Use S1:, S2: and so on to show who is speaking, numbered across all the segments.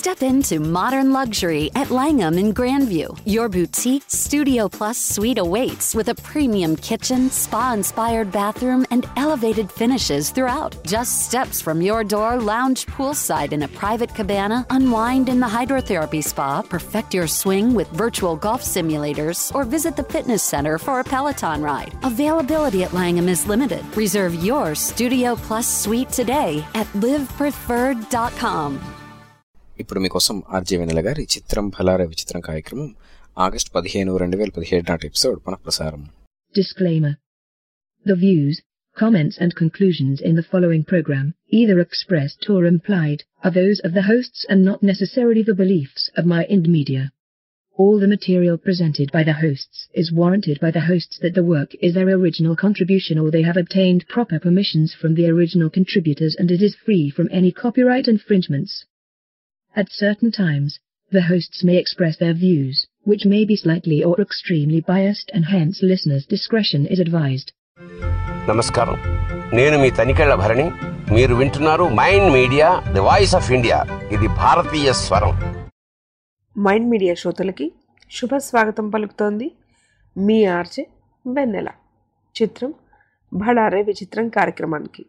S1: Step into modern luxury at Langham in Grandview. Your boutique Studio Plus suite awaits with a premium kitchen, spa inspired bathroom, and elevated finishes throughout. Just steps from your door, lounge poolside in a private cabana, unwind in the hydrotherapy spa, perfect your swing with virtual golf simulators, or visit the fitness center for a Peloton ride. Availability at Langham is limited. Reserve your Studio Plus suite today at livepreferred.com.
S2: ఇప్పుడు మీకోసం RJ వెనెల గారి చిత్రం ఫలార విచిత్రం కార్యక్రమం August పదిహేను రెండు వేల పదిహేడు నాటి ఎపిసోడ్ పునఃప్రసారం
S3: Disclaimer. The views, comments and conclusions in the following program, either expressed or implied, are those of the hosts and not necessarily the beliefs of my Ind Media. All the material presented by the hosts is warranted by the hosts that the work is their original contribution or they have obtained proper permissions from the original contributors and it is free from any copyright infringements. At certain times, the hosts may express their views, which may be slightly or extremely biased and hence listeners' discretion is advised.
S4: నమస్కారం నేను మీ తనికెళ్ల భరణి మీరు వింటున్నారు mind media the voice of India ఇది భారతీయ స్వరం
S5: mind media శ్రోతలకి శుభ స్వాగతం పలుకుతోంది మీ ఆర్జే వెన్నెల చిత్రం భడారే విచిత్రం కార్యక్రమానికి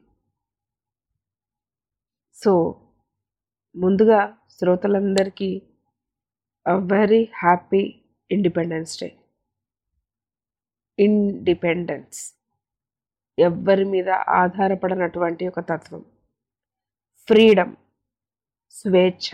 S5: సో ముందుగా శ్రోతలందరికీ a very happy independence day independence ఎవ్వరి మీద ఆధారపడనటువంటి ఒక తత్వం ఫ్రీడమ్ స్వేచ్ఛ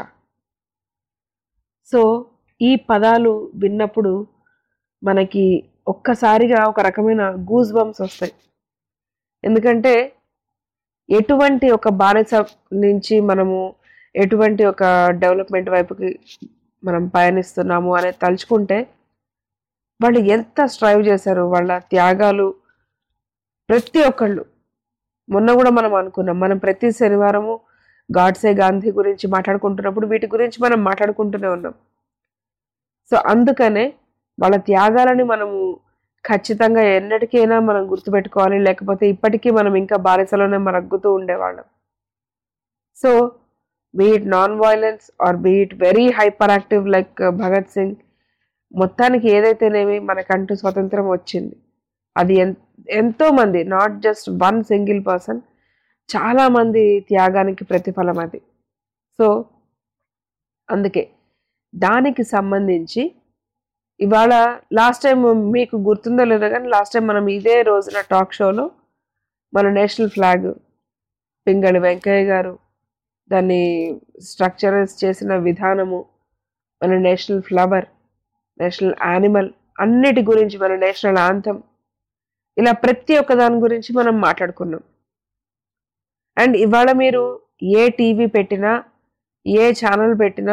S5: సో ఈ పదాలు విన్నప్పుడు మనకి ఒక్కసారిగా ఒక రకమైన గూజ్ బంప్స్ వస్తాయి ఎందుకంటే ఎటువంటి ఒక బానిస నుంచి మనము ఎటువంటి ఒక డెవలప్మెంట్ వైపుకి మనం పయనిస్తున్నాము అనేది తలుచుకుంటే వాళ్ళు ఎంత స్ట్రైవ్ చేశారు వాళ్ళ త్యాగాలు ప్రతి ఒక్కళ్ళు మొన్న కూడా మనం అనుకున్నాం మనం ప్రతి శనివారము గాడ్సే గాంధీ గురించి మాట్లాడుకుంటున్నప్పుడు వీటి గురించి మనం మాట్లాడుకుంటూనే ఉన్నాం సో అందుకనే వాళ్ళ త్యాగాలని మనము ఖచ్చితంగా ఎన్నటికైనా మనం గుర్తుపెట్టుకోవాలి లేకపోతే ఇప్పటికీ మనం ఇంకా బానిసలోనే మరగ్గుతూ ఉండేవాళ్ళం so be it non violence or be it very hyper active like Bhagat Singh మొత్తానికి ఏదైతేనేమి మనకంటూ స్వతంత్రం వచ్చింది అది ఎన్ ఎంతో మంది not just one single person చాలా మంది త్యాగానికి ప్రతిఫలం అది సో అందుకే దానికి సంబంధించి ఇవాళ లాస్ట్ టైం మీకు గుర్తుందో లేదో కానీ లాస్ట్ టైం మనం ఇదే రోజున టాక్ షోలో మన నేషనల్ ఫ్లాగ్ పింగళి వెంకయ్య గారు దాన్ని స్ట్రక్చరైజ్ చేసిన విధానము మన నేషనల్ ఫ్లవర్ నేషనల్ యానిమల్ అన్నిటి గురించి మన నేషనల్ ఆంథమ్ ఇలా ప్రతి ఒక్క దాని గురించి మనం మాట్లాడుకున్నాం అండ్ ఇవాళ మీరు ఏ టీవీ పెట్టినా ఏ ఛానల్ పెట్టినా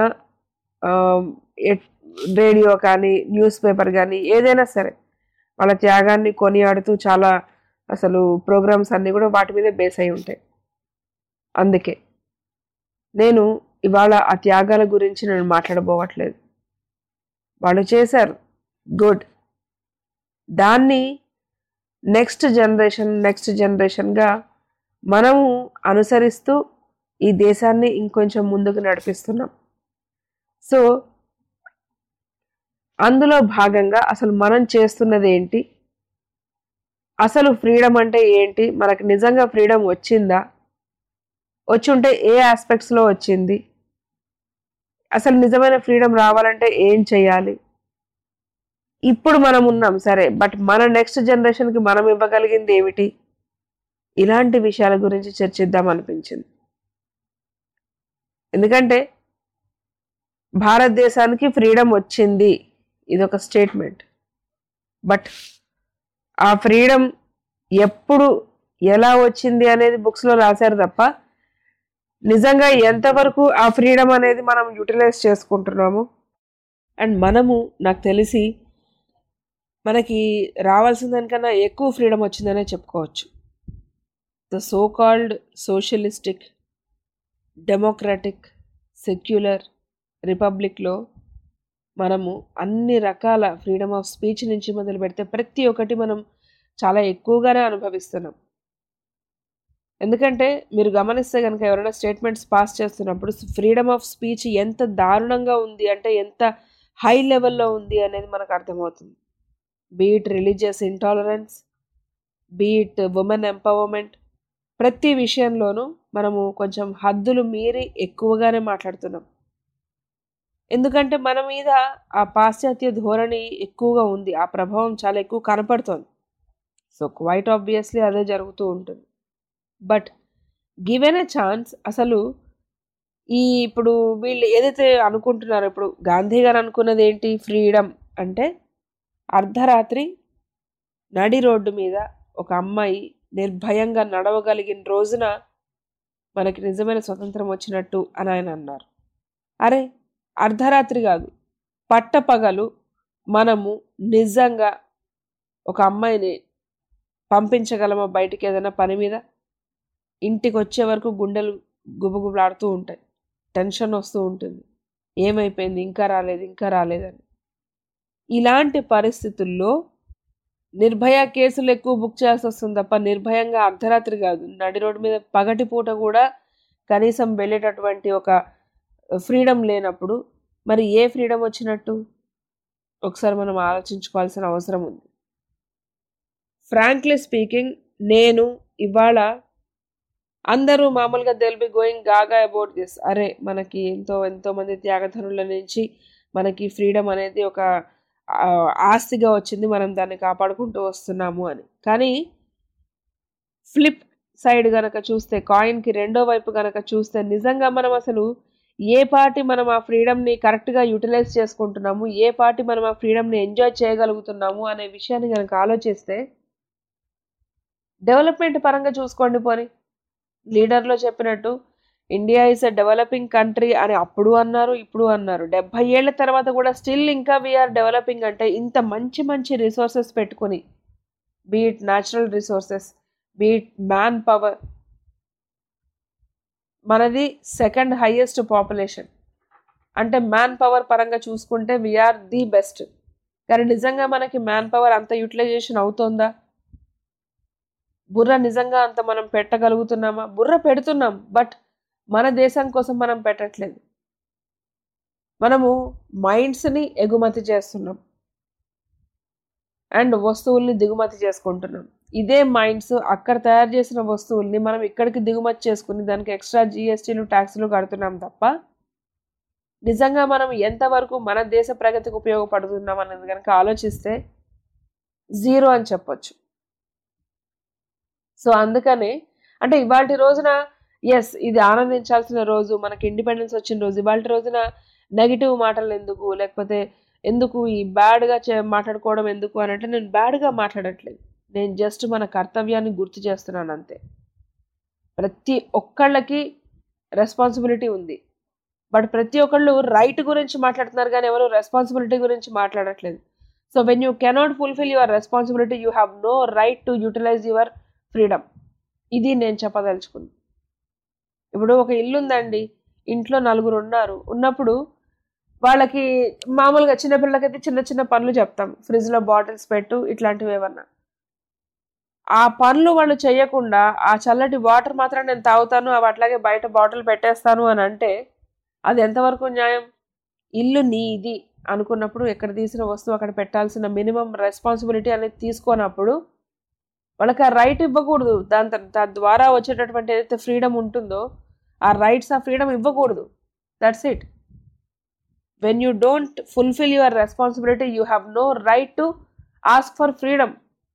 S5: రేడియో కానీ న్యూస్ పేపర్ కానీ ఏదైనా సరే వాళ్ళ త్యాగాన్ని కొనియాడుతూ చాలా అసలు ప్రోగ్రామ్స్ అన్నీ కూడా వాటి మీదే బేస్ అయి ఉంటాయి అందుకే నేను ఇవాళ ఆ త్యాగాల గురించి నేను మాట్లాడబోవట్లేదు వాళ్ళు చేశారు గుడ్ దాన్ని నెక్స్ట్ జనరేషన్ నెక్స్ట్ జనరేషన్గా మనము అనుసరిస్తూ ఈ దేశాన్ని ఇంకొంచెం ముందుకు నడిపిస్తున్నాం సో అందులో భాగంగా అసలు మనం చేస్తున్నది ఏంటి అసలు ఫ్రీడమ్ అంటే ఏంటి మనకు నిజంగా ఫ్రీడమ్ వచ్చిందా వచ్చుంటే ఏ ఆస్పెక్ట్స్లో వచ్చింది అసలు నిజమైన ఫ్రీడమ్ రావాలంటే ఏం చేయాలి ఇప్పుడు మనం ఉన్నాం సరే బట్ మన నెక్స్ట్ జనరేషన్కి మనం ఇవ్వగలిగింది ఏమిటి ఇలాంటి విషయాల గురించి చర్చిద్దాం అనిపించింది ఎందుకంటే భారతదేశానికి ఫ్రీడమ్ వచ్చింది ఇది ఒక స్టేట్మెంట్ బట్ ఆ ఫ్రీడమ్ ఎప్పుడు ఎలా వచ్చింది అనేది బుక్స్లో రాశారు తప్ప నిజంగా ఎంతవరకు ఆ ఫ్రీడమ్ అనేది మనం యూటిలైజ్ చేసుకుంటున్నాము అండ్ మనము నాకు తెలిసి మనకి రావాల్సిన దానికన్నా ఎక్కువ ఫ్రీడమ్ వచ్చిందనే చెప్పుకోవచ్చు the so called socialistic democratic secular రిపబ్లిక్లో మనము అన్ని రకాల ఫ్రీడమ్ ఆఫ్ స్పీచ్ నుంచి మొదలు పెడితే ప్రతి ఒక్కటి మనం చాలా ఎక్కువగానే అనుభవిస్తున్నాం ఎందుకంటే మీరు గమనిస్తే కనుక ఎవరైనా స్టేట్మెంట్స్ పాస్ చేస్తున్నప్పుడు ఫ్రీడమ్ ఆఫ్ స్పీచ్ ఎంత దారుణంగా ఉంది అంటే ఎంత హై లెవెల్లో ఉంది అనేది మనకు అర్థమవుతుంది be it religious intolerance be it women empowerment ప్రతి విషయంలోనూ మనము కొంచెం హద్దులు మీరి ఎక్కువగానే మాట్లాడుతున్నాం ఎందుకంటే మన మీద ఆ పాశ్చాత్య ధోరణి ఎక్కువగా ఉంది ఆ ప్రభావం చాలా ఎక్కువ కనపడుతోంది సో క్వైట్ ఆబ్వియస్లీ అదే జరుగుతూ ఉంటుంది బట్ గివెన్ ఎ ఛాన్స్ అసలు ఈ ఇప్పుడు వీళ్ళు ఏదైతే అనుకుంటున్నారో ఇప్పుడు గాంధీ గారు అనుకున్నది ఏంటి ఫ్రీడమ్ అంటే అర్ధరాత్రి నడి రోడ్డు మీద ఒక అమ్మాయి నిర్భయంగా నడవగలిగిన రోజున మనకి నిజమైన స్వతంత్రం వచ్చినట్టు అని ఆయన అన్నారు అరే అర్ధరాత్రి కాదు పట్టపగలు మనము నిజంగా ఒక అమ్మాయిని పంపించగలమా బయటికి ఏదైనా పని మీద ఇంటికి వచ్చే వరకు గుండెలు గుబగుబలాడుతూ ఉంటాయి టెన్షన్ వస్తూ ఉంటుంది ఏమైపోయింది ఇంకా రాలేదు ఇంకా రాలేదని ఇలాంటి పరిస్థితుల్లో నిర్భయ కేసులు ఎక్కువ బుక్ చేయాల్సి వస్తుంది తప్ప నిర్భయంగా అర్ధరాత్రి కాదు నడి రోడ్డు మీద పగటి పూట కూడా కనీసం వెళ్ళేటటువంటి ఒక ఫ్రీడమ్ లేనప్పుడు మరి ఏ ఫ్రీడమ్ వచ్చినట్టు ఒకసారి మనం ఆలోచించుకోవాల్సిన అవసరం ఉంది ఫ్రాంక్లీ స్పీకింగ్ నేను ఇవాళ అందరూ మామూలుగా they'll be going gaga about this అరే మనకి ఎంతో ఎంతో మంది త్యాగధనుల నుంచి మనకి ఫ్రీడమ్ అనేది ఒక ఆ, ఆస్తిగా వచ్చింది మనం దాన్ని కాపాడుకుంటూ వస్తున్నాము అని కానీ ఫ్లిప్ సైడ్ గనక చూస్తే కాయిన్కి రెండో వైపు గనక చూస్తే నిజంగా మనం అసలు ఏ పార్టీ మనం ఆ ఫ్రీడమ్ని కరెక్ట్గా యూటిలైజ్ చేసుకుంటున్నాము ఏ పార్టీ మనం ఆ ఫ్రీడమ్ని ఎంజాయ్ చేయగలుగుతున్నాము అనే విషయాన్ని కనుక ఆలోచిస్తే డెవలప్మెంట్ పరంగా చూసుకోండి పోని లీడర్లో చెప్పినట్టు India is a developing country అని అప్పుడు అన్నారు ఇప్పుడు అన్నారు డెబ్బై ఏళ్ల తర్వాత కూడా స్టిల్ ఇంకా వీఆర్ డెవలపింగ్ అంటే ఇంత మంచి మంచి రిసోర్సెస్ పెట్టుకుని be it natural resources be it man power మనది సెకండ్ హైయెస్ట్ పాపులేషన్ అంటే మ్యాన్ పవర్ పరంగా చూసుకుంటే వీఆర్ ది బెస్ట్ కానీ నిజంగా మనకి మ్యాన్ పవర్ అంత యూటిలైజేషన్ అవుతోందా బుర్ర నిజంగా అంత మనం పెట్టగలుగుతున్నామా బుర్ర పెడుతున్నాం బట్ మన దేశం కోసం మనం పెట్టట్లేదు మనము మైండ్స్ని ఎగుమతి చేస్తున్నాం అండ్ వస్తువుల్ని దిగుమతి చేసుకుంటున్నాం ఇదే మైండ్స్ అక్కడ తయారు చేసిన వస్తువుల్ని మనం ఇక్కడికి దిగుమతి చేసుకుని దానికి ఎక్స్ట్రా జిఎస్టీలు ట్యాక్స్లు కడుతున్నాం తప్ప నిజంగా మనం ఎంతవరకు మన దేశ ప్రగతికి ఉపయోగపడుతున్నాం అనేది కనుక ఆలోచిస్తే జీరో అని చెప్పొచ్చు సో అందుకనే అంటే ఇవాళ రోజున ఎస్ ఇది ఆనందించాల్సిన రోజు మనకి ఇండిపెండెన్స్ వచ్చిన రోజు ఇవాళ రోజున నెగిటివ్ మాటలు ఎందుకు లేకపోతే ఎందుకు ఈ బ్యాడ్గా చే మాట్లాడుకోవడం ఎందుకు అని అంటే నేను బ్యాడ్గా మాట్లాడట్లేదు నేను జస్ట్ మన కర్తవ్యాన్ని గుర్తు చేస్తున్నాను అంతే ప్రతి ఒక్కళ్ళకి రెస్పాన్సిబిలిటీ ఉంది బట్ ప్రతి ఒక్కళ్ళు రైట్ గురించి మాట్లాడుతున్నారు కానీ ఎవరు రెస్పాన్సిబిలిటీ గురించి మాట్లాడట్లేదు so when you cannot fulfil your responsibility you have no right to utilise your freedom ఇది నేను చెప్పదలుచుకుంది ఇప్పుడు ఒక ఇల్లు ఉందండి ఇంట్లో నలుగురు ఉన్నారు ఉన్నప్పుడు వాళ్ళకి మామూలుగా చిన్నపిల్లలకైతే చిన్న చిన్న పనులు చెప్తాం ఫ్రిడ్జ్లో బాటిల్స్ పెట్టు ఇట్లాంటివి ఏమన్నా ఆ పనులు వాళ్ళు చేయకుండా ఆ చల్లటి వాటర్ మాత్రం నేను తాగుతాను అవి అట్లాగే బయట బాటిల్ పెట్టేస్తాను అని అంటే అది ఎంతవరకు న్యాయం ఇల్లు నీది అనుకున్నప్పుడు ఎక్కడ తీసిన వస్తువు అక్కడ పెట్టాల్సిన మినిమం రెస్పాన్సిబిలిటీ అనేది తీసుకున్నప్పుడు వాళ్ళకి ఆ రైట్ ఇవ్వకూడదు దాని త- దాని ద్వారా వచ్చేటటువంటి ఏదైతే ఫ్రీడమ్ ఉంటుందో ఆ రైట్స్ ఆ ఫ్రీడమ్ ఇవ్వకూడదు that's it when you don't fulfil your responsibility you have no right to ask for freedom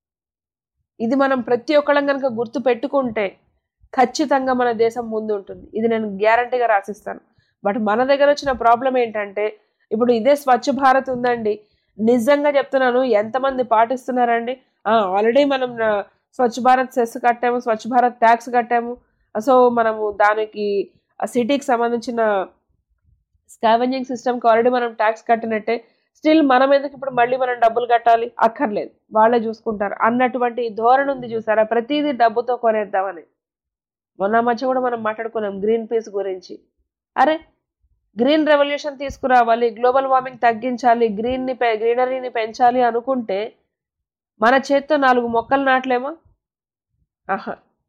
S5: ఇది మనం ప్రతి ఒక్కళ్ళం కనుక గుర్తు పెట్టుకుంటే ఖచ్చితంగా మన దేశం ముందు ఉంటుంది ఇది నేను గ్యారంటీగా రాసిస్తాను బట్ మన దగ్గర వచ్చిన ప్రాబ్లం ఏంటంటే ఇప్పుడు ఇదే స్వచ్ఛ భారత్ ఉందండి నిజంగా చెప్తున్నాను ఎంతమంది పాటిస్తున్నారండి ఆల్రెడీ మనం ఆ, స్వచ్ఛ భారత్ సెస్ కట్టాము స్వచ్ఛ భారత్ ట్యాక్స్ కట్టాము సో మనము దానికి ఆ సిటీకి సంబంధించిన స్కావెంజింగ్ సిస్టమ్కి ఆల్రెడీ మనం ట్యాక్స్ కట్టినట్టే స్టిల్ మనం ఎందుకు ఇప్పుడు మళ్ళీ మనం డబ్బులు కట్టాలి అక్కర్లేదు వాళ్ళే చూసుకుంటారు అన్నటువంటి ధోరణి ఉంది చూసారా ప్రతిదీ డబ్బుతో కొనేద్దామని మొన్న మధ్య కూడా మనం మాట్లాడుకున్నాం గ్రీన్ పీస్ గురించి అరే గ్రీన్ రెవల్యూషన్ తీసుకురావాలి గ్లోబల్ వార్మింగ్ తగ్గించాలి గ్రీన్ని పె గ్రీనరీని పెంచాలి అనుకుంటే మన చేత్తో నాలుగు మొక్కలు నాటలేమా ఆహా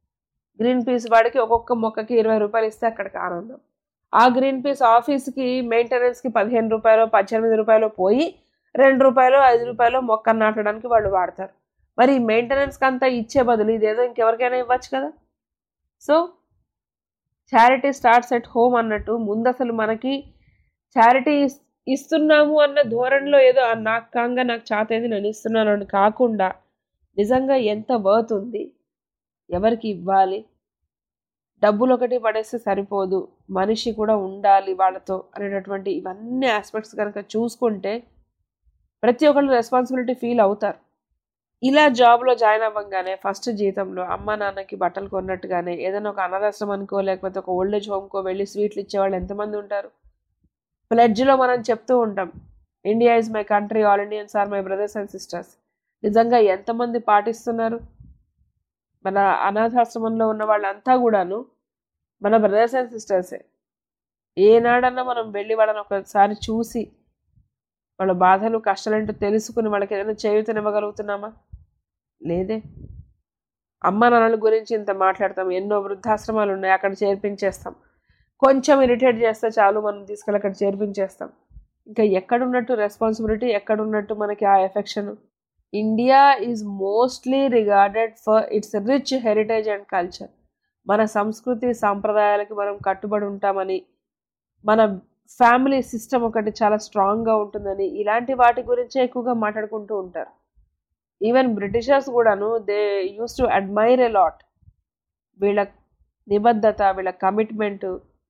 S5: గ్రీన్ పీస్ వాడికి ఒక్కొక్క మొక్కకి ఇరవై రూపాయలు ఇస్తే అక్కడికి ఆనందం ఆ గ్రీన్ పీస్ ఆఫీస్కి మెయింటెనెన్స్కి పదిహేను రూపాయలు పద్దెనిమిది రూపాయలు పోయి రెండు రూపాయలు ఐదు రూపాయలు మొక్క నాటడానికి వాళ్ళు వాడతారు మరి మెయింటెనెన్స్కి అంతా ఇచ్చే బదులు ఇదేదో ఇంకెవరికైనా ఇవ్వచ్చు కదా so charity starts at home అన్నట్టు ముందు అసలు మనకి చారిటీ ఇస్తున్నాము అన్న ధోరణిలో ఏదో "ఆ, నాకు కాంగా నాకు చాతేది నేను ఇస్తున్నాను అని కాకుండా నిజంగా ఎంత వర్త్ ఉంది ఎవరికి ఇవ్వాలి డబ్బులు ఒకటి పడేస్తే సరిపోదు మనిషి కూడా ఉండాలి వాళ్ళతో అనేటటువంటి ఇవన్నీ ఆస్పెక్ట్స్ కనుక చూసుకుంటే ప్రతి ఒక్కళ్ళు రెస్పాన్సిబిలిటీ ఫీల్ అవుతారు ఇలా జాబ్లో జాయిన్ అవ్వగానే ఫస్ట్ జీతంలో అమ్మ నాన్నకి బట్టలు కొన్నట్టుగానే ఏదైనా ఒక అనాథాశ్రమానికో లేకపోతే ఒక ఓల్డ్ ఏజ్ హోమ్కో వెళ్ళి స్వీట్లు ఇచ్చేవాళ్ళు ఎంతమంది ఉంటారు ప్లెడ్జ్లో మనం చెప్తూ ఉంటాం India is my country all Indians are my brothers and sisters నిజంగా ఎంతమంది పాటిస్తున్నారు మన అనాథాశ్రమంలో ఉన్న వాళ్ళంతా కూడాను మన బ్రదర్స్ అండ్ సిస్టర్సే ఏనాడన్నా మనం వెళ్ళి వాళ్ళని ఒకసారి చూసి వాళ్ళ బాధలు కష్టాలేంటో తెలుసుకుని వాళ్ళకి ఏదైనా చేయూతనివ్వగలుగుతున్నామా లేదే అమ్మ నాన్నల గురించి ఇంత మాట్లాడతాం ఎన్నో వృద్ధాశ్రమాలు ఉన్నాయి అక్కడ చేర్పించేస్తాం కొంచెం ఇరిటేట్ చేస్తే చాలు మనం తీసుకెళ్ళి అక్కడ చేర్పించేస్తాం ఇంకా ఎక్కడున్నట్టు రెస్పాన్సిబిలిటీ ఎక్కడున్నట్టు మనకి ఆ affection India is mostly regarded for its rich heritage and culture మన సంస్కృతి సాంప్రదాయాలకి మనం కట్టుబడి ఉంటామని మన ఫ్యామిలీ సిస్టమ్ ఒకటి చాలా స్ట్రాంగ్గా ఉంటుందని ఇలాంటి వాటి గురించే ఎక్కువగా మాట్లాడుకుంటూ ఉంటారు ఈవెన్ బ్రిటిషర్స్ కూడాను they used to admire a lot వీళ్ళ నిబద్ధత వీళ్ళ కమిట్మెంట్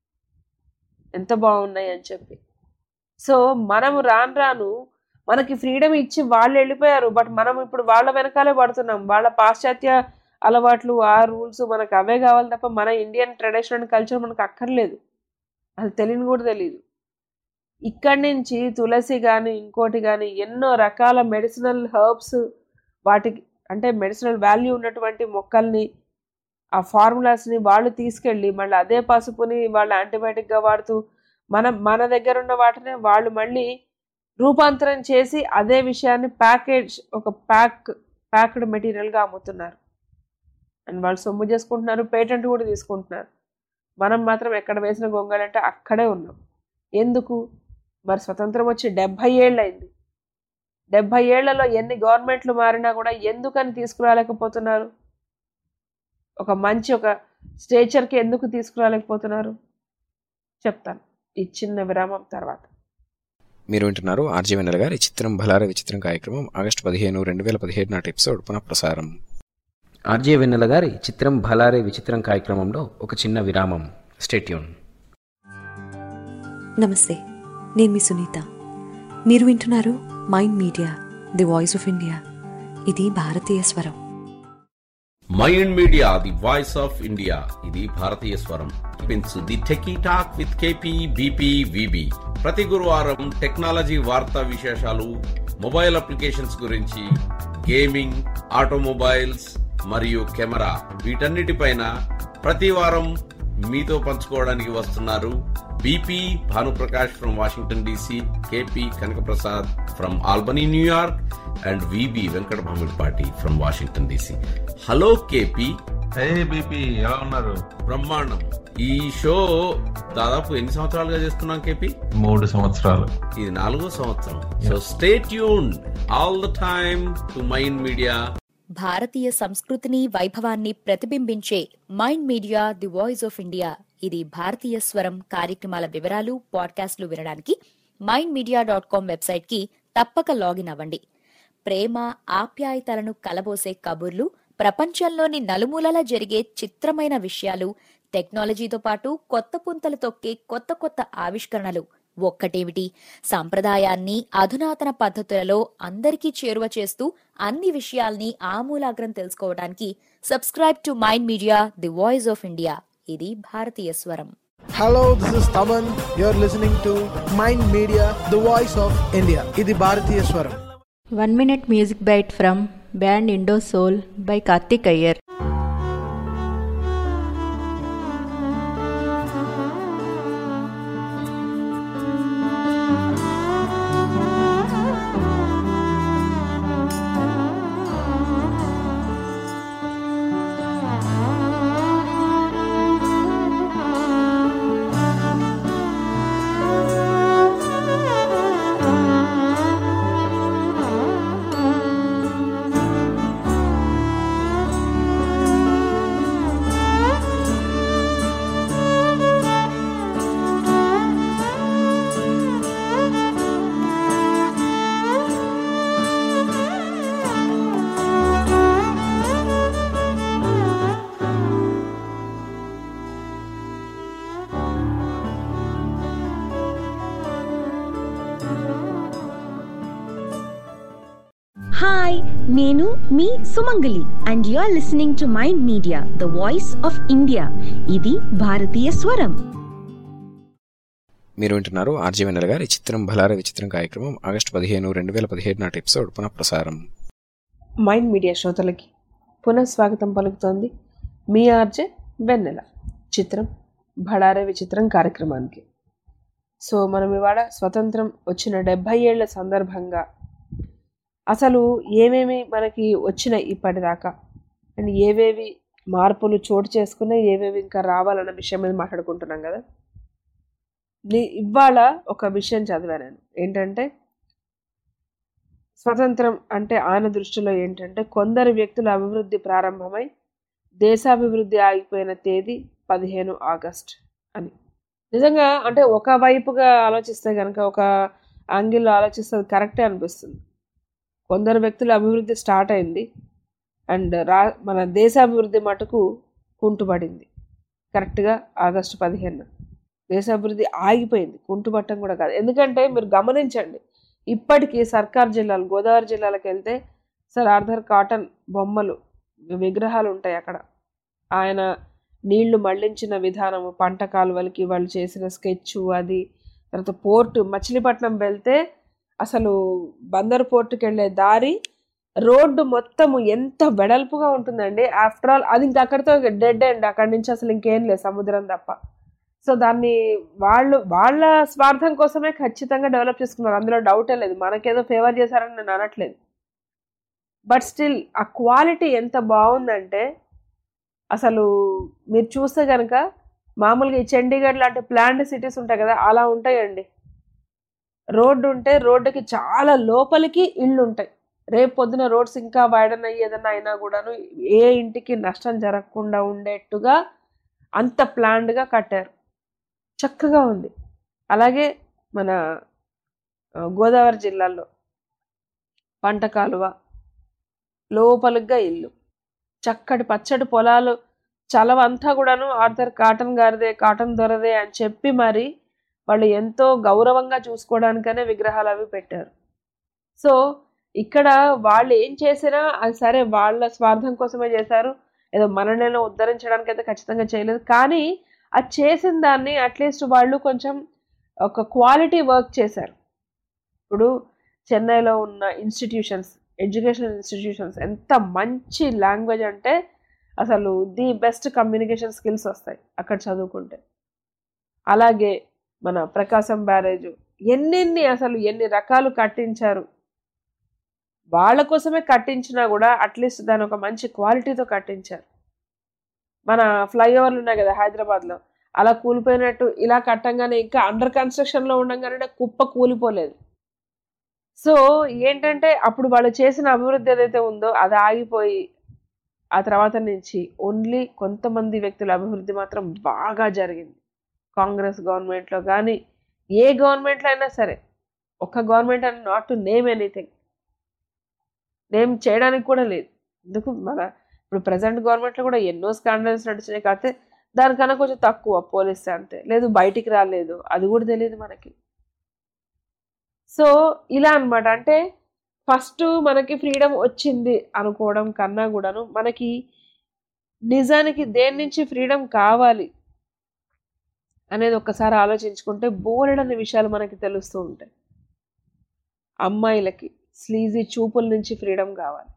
S5: ఎంత బాగున్నాయి అని చెప్పి సో మనం రాను రాను మనకి ఫ్రీడమ్ ఇచ్చి వాళ్ళు వెళ్ళిపోయారు బట్ మనం ఇప్పుడు వాళ్ళ వెనకాలే పడుతున్నాం వాళ్ళ పాశ్చాత్య అలవాట్లు ఆ రూల్స్ మనకు అవే కావాలి తప్ప మన ఇండియన్ ట్రెడిషన్ అండ్ కల్చర్ మనకు అక్కర్లేదు అది తెలియని కూడా తెలియదు ఇక్కడి నుంచి తులసి కానీ ఇంకోటి కానీ ఎన్నో రకాల మెడిసినల్ హర్బ్స్ వాటికి అంటే మెడిసినల్ వాల్యూ ఉన్నటువంటి మొక్కల్ని ఆ ఫార్ములాస్ని వాళ్ళు తీసుకెళ్ళి మళ్ళీ అదే పసుపుని వాళ్ళు యాంటీబయాటిక్గా వాడుతూ మన మన దగ్గర ఉన్న వాటిని వాళ్ళు మళ్ళీ రూపాంతరం చేసి అదే విషయాన్ని ప్యాకేజ్ ఒక ప్యాక్ ప్యాక్డ్ మెటీరియల్గా అమ్ముతున్నారు అండ్ వాళ్ళు సొమ్ము చేసుకుంటున్నారు పేటెంట్ కూడా తీసుకుంటున్నారు మనం మాత్రం ఎక్కడ వేసిన గొంగళంటే అక్కడే ఉన్నాం ఎందుకు మరి స్వతంత్రం వచ్చి డెబ్భై ఏళ్ళు అయింది డెబ్భై ఏళ్లలో ఎన్ని గవర్నమెంట్లు మారినా కూడా ఎందుకని తీసుకురాలేకపోతున్నారు ఒక మంచి ఒక స్టేచర్కి ఎందుకు తీసుకురాలేకపోతున్నారు చెప్తాను ఈ చిన్న విరామం తర్వాత
S2: మీరు వింటున్నారు ఆర్జీ వెన్నెల గారి చిత్రం బలార విచిత్రం కార్యక్రమం ఆగస్టు పదిహేను రెండు వేల పదిహేడు నాటి ఎపిసోడ్ పునఃప్రసారం ఆర్జే వెన్నెల గారి చిత్రం భలారే విచిత్రం కార్యక్రమంలో ఒక చిన్న విరామం స్టేట్యూన్
S6: నమస్తే నేను మీ సునీత మీరు వింటున్నారు mind media the voice of India ఇది భారతీయ స్వరం
S7: mind media the voice of India ఇది భారతీయ స్వరం పెంచు the techie talk with KP BP VB ప్రతి గురువారం టెక్నాలజీ వార్తా విశేషాలు మొబైల్ అప్లికేషన్స్ గురించి గేమింగ్ ఆటోమొబైల్స్ మరియు కెమెరా వీటన్నిటిపైన ప్రతి వారం మీతో పంచుకోవడానికి వస్తున్నారు BP Bhanuprakash from Washington DC KP Kanakaprasad from Albany New York and VB Venkata Bhamidipati from Washington DC hello KP
S8: hey BP ఎలా ఉన్నారు
S7: బ్రహ్మాండం ఈ షో దాదాపు ఎన్ని సంవత్సరాలుగా చేస్తున్నాం కేపీ
S8: మూడు సంవత్సరాలు
S7: ఇది నాలుగో సంవత్సరం so stay tune all the time to mind media
S9: భారతీయ సంస్కృతిని వైభవాన్ని ప్రతిబింబించే mind media the voice of India ఇది భారతీయ స్వరం కార్యక్రమాల వివరాలు పాడ్కాస్ట్లు వినడానికి mind media dot com website కి తప్పక లాగిన్ అవ్వండి ప్రేమ ఆప్యాయతలను కలబోసే కబుర్లు ప్రపంచంలోని నలుమూలల జరిగే చిత్రమైన విషయాలు టెక్నాలజీతో పాటు కొత్త పుంతలు తొక్కే కొత్త కొత్త ఆవిష్కరణలు ఒక్కటేమిటి సాంప్రదాయాన్ని అధునాతన పద్ధతులలో అందరికీ చేరువ చేస్తూ అన్ని విషయాల్ని ఆమూలాగ్రం తెలుసుకోవడానికి subscribe to mind media the voice of India ఇది భారతీయ స్వరం
S10: Hello, this is Taman. You're listening to Mind Media, the voice of India. ఇది భారతీయ స్వరం
S11: One minute music bite from band Indo Soul by Karthik Iyer.
S12: ఆ hi నేను మీ Sumangali and you are listening to mind media the voice of India ఇది భారతీయ స్వరం
S2: మీరు వింటున్నారు ఆర్జీ వెన్నెల గారి చిత్రం భలారే విచిత్రం కార్యక్రమం ఆగస్టు పదిహేను రెండు వేల పదిహేడు నాటి ఎపిసోడ్ పునః ప్రసారం
S5: మైండ్ మీడియా శ్రోతలకి పునఃస్వాగతం పలుకుతోంది మీ ఆర్జే వెన్నెల చిత్రం భడారే విచిత్రం కార్యక్రమానికి సో మనం ఇవాళ స్వతంత్రం వచ్చిన డెబ్భై ఏళ్ల సందర్భంగా అసలు ఏమేమి మనకి వచ్చినాయి ఇప్పటిదాకా అండ్ ఏవేవి మార్పులు చోటు చేసుకున్నాయి ఏవేవి ఇంకా రావాలన్న విషయం మీద మాట్లాడుకుంటున్నాం కదా నే- ఇవాళ ఒక విషయం చదివాను నేను ఏంటంటే స్వతంత్రం అంటే ఆయన దృష్టిలో ఏంటంటే కొందరు వ్యక్తుల అభివృద్ధి ప్రారంభమై దేశాభివృద్ధి ఆగిపోయిన తేదీ పదిహేను ఆగస్ట్ అని నిజంగా అంటే ఒక వైపుగా ఆలోచిస్తే కనుక ఒక యాంగిల్లో ఆలోచిస్తే అది కరెక్టే అనిపిస్తుంది కొందరు వ్యక్తుల అభివృద్ధి స్టార్ట్ అయింది అండ్ రా మన దేశాభివృద్ధి మటుకు కుంటుపడింది కరెక్ట్గా ఆగస్టు పదిహేను దేశాభివృద్ధి ఆగిపోయింది కుంటుపట్టం కూడా కాదు ఎందుకంటే మీరు గమనించండి ఇప్పటికీ సర్కార్ జిల్లాలు గోదావరి జిల్లాలకు వెళ్తే సార్ ఆర్థర్ కాటన్ బొమ్మలు విగ్రహాలు ఉంటాయి అక్కడ ఆయన నీళ్లు మళ్లించిన విధానము పంట కాలువలకి వాళ్ళు చేసిన స్కెచ్ అది తర్వాత పోర్టు మచిలీపట్నం వెళ్తే అసలు బందర్ పోర్టుకి వెళ్ళే దారి రోడ్డు మొత్తము ఎంత వెడల్పుగా ఉంటుందండి ఆఫ్టర్ ఆల్ అది ఇంకా అక్కడితో డెడ్ ఎండ్ అక్కడి నుంచి అసలు ఇంకేం లేదు సముద్రం తప్ప సో దాన్ని వాళ్ళు వాళ్ళ స్వార్థం కోసమే ఖచ్చితంగా డెవలప్ చేసుకున్నారు అందులో డౌటే లేదు మనకేదో ఫేవర్ చేశారని నేను అనట్లేదు బట్ స్టిల్ ఆ క్వాలిటీ ఎంత బాగుందంటే అసలు మీరు చూస్తే కనుక మామూలుగా ఈ చండీగఢ్ లాంటి ప్లాండ్ సిటీస్ ఉంటాయి కదా అలా ఉంటాయండి రోడ్డు ఉంటే రోడ్డుకి చాలా లోపలికి ఇళ్ళు ఉంటాయి రేపు పొద్దున రోడ్స్ ఇంకా వైడన్ అయ్యి ఏదైనా అయినా కూడాను ఏ ఇంటికి నష్టం జరగకుండా ఉండేట్టుగా అంత ప్లాన్డ్గా కట్టారు చక్కగా ఉంది అలాగే మన ఆ, గోదావరి జిల్లాలో పంట కాలువ లోపలిగా ఇల్లు చక్కటి పచ్చడి పొలాలు చలవంతా కూడాను ఆర్థర్ కాటన్ గారిదే కాటన్ దొరదే అని చెప్పి మరి వాళ్ళు ఎంతో గౌరవంగా చూసుకోవడానికనే విగ్రహాలు అవి పెట్టారు సో ఇక్కడ వాళ్ళు ఏం చేసినా అది సరే వాళ్ళ స్వార్థం కోసమే చేశారు ఏదో మనల్ని ఉద్ధరించడానికి అయితే ఖచ్చితంగా చేయలేదు కానీ అది చేసిన దాన్ని అట్లీస్ట్ వాళ్ళు కొంచెం ఒక క్వాలిటీ వర్క్ చేశారు ఇప్పుడు చెన్నైలో ఉన్న ఇన్స్టిట్యూషన్స్ ఎడ్యుకేషనల్ ఇన్స్టిట్యూషన్స్ ఎంత మంచి లాంగ్వేజ్ అంటే అసలు ది బెస్ట్ కమ్యూనికేషన్ స్కిల్స్ వస్తాయి అక్కడ చదువుకుంటే అలాగే మన ప్రకాశం బ్యారేజ్ ఎన్నెన్ని అసలు ఎన్ని రకాలు కట్టించారు వాళ్ళ కోసమే కట్టించినా కూడా అట్లీస్ట్ దాని ఒక మంచి క్వాలిటీతో కట్టించారు మన ఫ్లైఓవర్లు ఉన్నాయి కదా హైదరాబాద్లో అలా కూలిపోయినట్టు ఇలా కట్టంగానే ఇంకా అండర్ కన్స్ట్రక్షన్లో ఉండగానే కుప్ప కూలిపోలేదు సో ఏంటంటే అప్పుడు వాళ్ళు చేసిన అభివృద్ధి ఏదైతే ఉందో అది ఆగిపోయి ఆ తర్వాత నుంచి ఓన్లీ కొంతమంది వ్యక్తుల అభివృద్ధి మాత్రం బాగా జరిగింది కాంగ్రెస్ గవర్నమెంట్లో కానీ ఏ గవర్నమెంట్లో అయినా సరే ఒక్క గవర్నమెంట్ అని not to name anything name చేయడానికి కూడా లేదు ఎందుకు మన ఇప్పుడు ప్రజెంట్ గవర్నమెంట్లో కూడా ఎన్నో స్కాండల్స్ నడిచినాయి కాకపోతే దానికన్నా కొంచెం తక్కువ పోలీస్ అంతే లేదు బయటికి రాలేదు అది కూడా తెలియదు మనకి సో ఇలా అన్నమాట అంటే ఫస్ట్ మనకి ఫ్రీడమ్ వచ్చింది అనుకోవడం కన్నా కూడాను మనకి నిజానికి దేని నుంచి ఫ్రీడమ్ కావాలి అనేది ఒక్కసారి ఆలోచించుకుంటే బోలెడని విషయాలు మనకి తెలుస్తూ ఉంటాయి అమ్మాయిలకి స్లీజీ చూపుల నుంచి ఫ్రీడమ్ కావాలి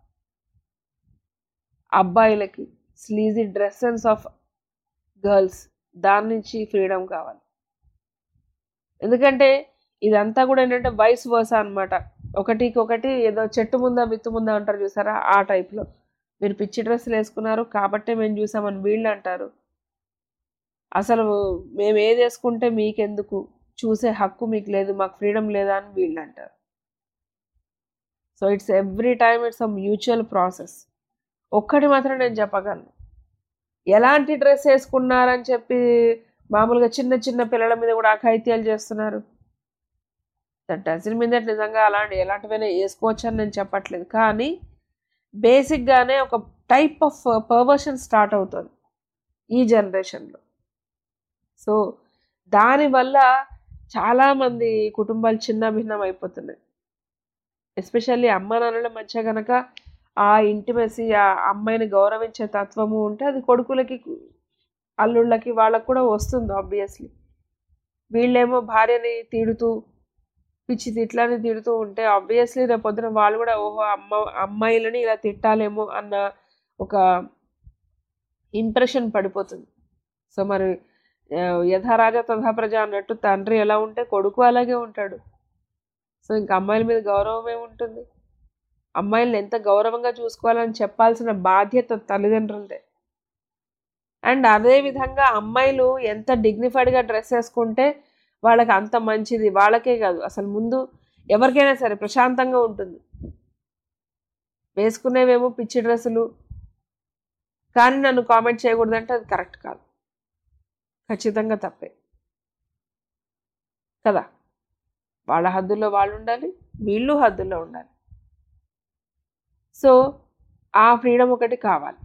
S5: అబ్బాయిలకి sleazy dress sense of girls దాని నుంచి ఫ్రీడమ్ కావాలి ఎందుకంటే ఇదంతా కూడా ఏంటంటే వైస్ వర్స అనమాట ఒకటికి ఒకటి ఏదో చెట్టు ముందా విత్తు ముందా అంటారు చూసారా ఆ టైప్లో మీరు పిచ్చి డ్రెస్సులు వేసుకున్నారు కాబట్టే మేము చూసామని వీళ్ళు అంటారు అసలు మేము ఏది వేసుకుంటే మీకెందుకు చూసే హక్కు మీకు లేదు మాకు ఫ్రీడమ్ లేదా అని వీళ్ళు అంటారు so it's every time it's a mutual process ఒక్కటి మాత్రం నేను చెప్పగలను ఎలాంటి డ్రెస్ వేసుకున్నారని చెప్పి మామూలుగా చిన్న చిన్న పిల్లల మీద కూడా అఖైత్యాలు చేస్తున్నారు దట్ డజన్ మీద నిజంగా అలాంటి ఎలాంటివైనా వేసుకోవచ్చు అని నేను చెప్పట్లేదు కానీ బేసిక్గానే ఒక టైప్ ఆఫ్ పర్వర్షన్ స్టార్ట్ అవుతుంది ఈ జనరేషన్లో సో దానివల్ల చాలామంది కుటుంబాలు చిన్న భిన్నం అయిపోతున్నాయి ఎస్పెషల్లీ అమ్మ నాన్నల మధ్య కనుక ఆ ఇంటిమెసి ఆ అమ్మాయిని గౌరవించే తత్వము ఉంటే అది కొడుకులకి అల్లుళ్ళకి వాళ్ళకు కూడా వస్తుంది ఆబ్వియస్లీ వీళ్ళేమో భార్యని తిడుతూ పిచ్చి తిట్లని తిడుతూ ఉంటే ఆబ్వియస్లీ రేపు పొద్దున వాళ్ళు కూడా ఓహో అమ్మ అమ్మాయిలని ఇలా తిట్టాలేమో అన్న ఒక ఇంప్రెషన్ పడిపోతుంది సో మరి ఆ, యథారాజా తథా ప్రజ అన్నట్టు తండ్రి ఎలా ఉంటే కొడుకు అలాగే ఉంటాడు సో ఇంకా అమ్మాయిల మీద గౌరవం ఏముంటుంది అమ్మాయిలను ఎంత గౌరవంగా చూసుకోవాలని చెప్పాల్సిన బాధ్యత తల్లిదండ్రులదే అండ్ అదే విధంగా అమ్మాయిలు ఎంత డిగ్నిఫైడ్గా డ్రెస్ వేసుకుంటే వాళ్ళకి అంత మంచిది వాళ్ళకే కాదు అసలు ముందు ఎవరికైనా సరే ప్రశాంతంగా ఉంటుంది వేసుకునేవేమో పిచ్చి డ్రెస్సులు కానీ నన్ను కామెంట్ చేయకూడదంటే అది కరెక్ట్ కాదు ఖచ్చితంగా తప్పే కదా వాళ్ళ హద్దుల్లో వాళ్ళు ఉండాలి వీళ్ళు హద్దుల్లో ఉండాలి సో ఆ ఫ్రీడమ్ ఒకటి కావాలి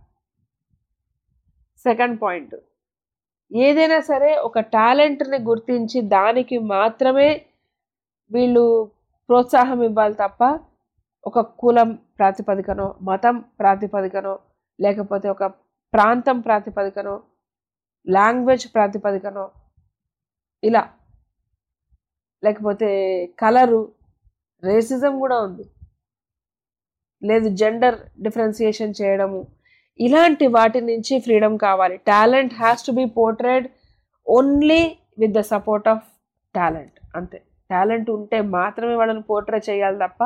S5: సెకండ్ పాయింట్ ఏదైనా సరే ఒక టాలెంట్ని గుర్తించి దానికి మాత్రమే వీళ్ళు ప్రోత్సాహం ఇవ్వాలి తప్ప ఒక కులం ప్రాతిపదికనో మతం ప్రాతిపదికనో లేకపోతే ఒక ప్రాంతం ప్రాతిపదికనో లాంగ్వేజ్ ప్రాతిపదికనో ఇలా లేకపోతే కలరు రేసిజం కూడా ఉంది లేదు జెండర్ డిఫరెన్సియేషన్ చేయడము ఇలాంటి వాటి నుంచి ఫ్రీడమ్ కావాలి talent has to be portrayed only with the support of talent అంతే టాలెంట్ ఉంటే మాత్రమే వాళ్ళని పోర్ట్రే చేయాలి తప్ప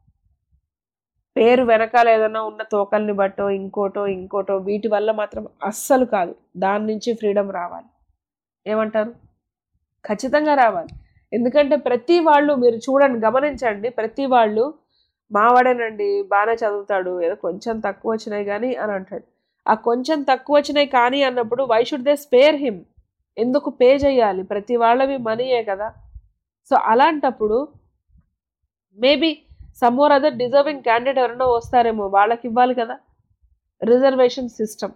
S5: పేరు వెనకాల ఏదైనా ఉన్న తోకల్ని బట్టో ఇంకోటో ఇంకోటో వీటి వల్ల మాత్రం అస్సలు కాదు దాని నుంచి ఫ్రీడమ్ రావాలి ఏమంటారు ఖచ్చితంగా రావాలి ఎందుకంటే ప్రతి వాళ్ళు మీరు చూడండి గమనించండి ప్రతి వాళ్ళు మావాడేనండి బాగానే చదువుతాడు ఏదో కొంచెం తక్కువ వచ్చినాయి కానీ అని అంటాడు ఆ కొంచెం తక్కువ వచ్చినాయి కానీ అన్నప్పుడు why should they spare him ఎందుకు పే చేయాలి ప్రతి వాళ్ళవి మనీయే కదా సో అలాంటప్పుడు maybe some more other deserving candidate ఎవరైనా వస్తారేమో వాళ్ళకి ఇవ్వాలి కదా రిజర్వేషన్ సిస్టమ్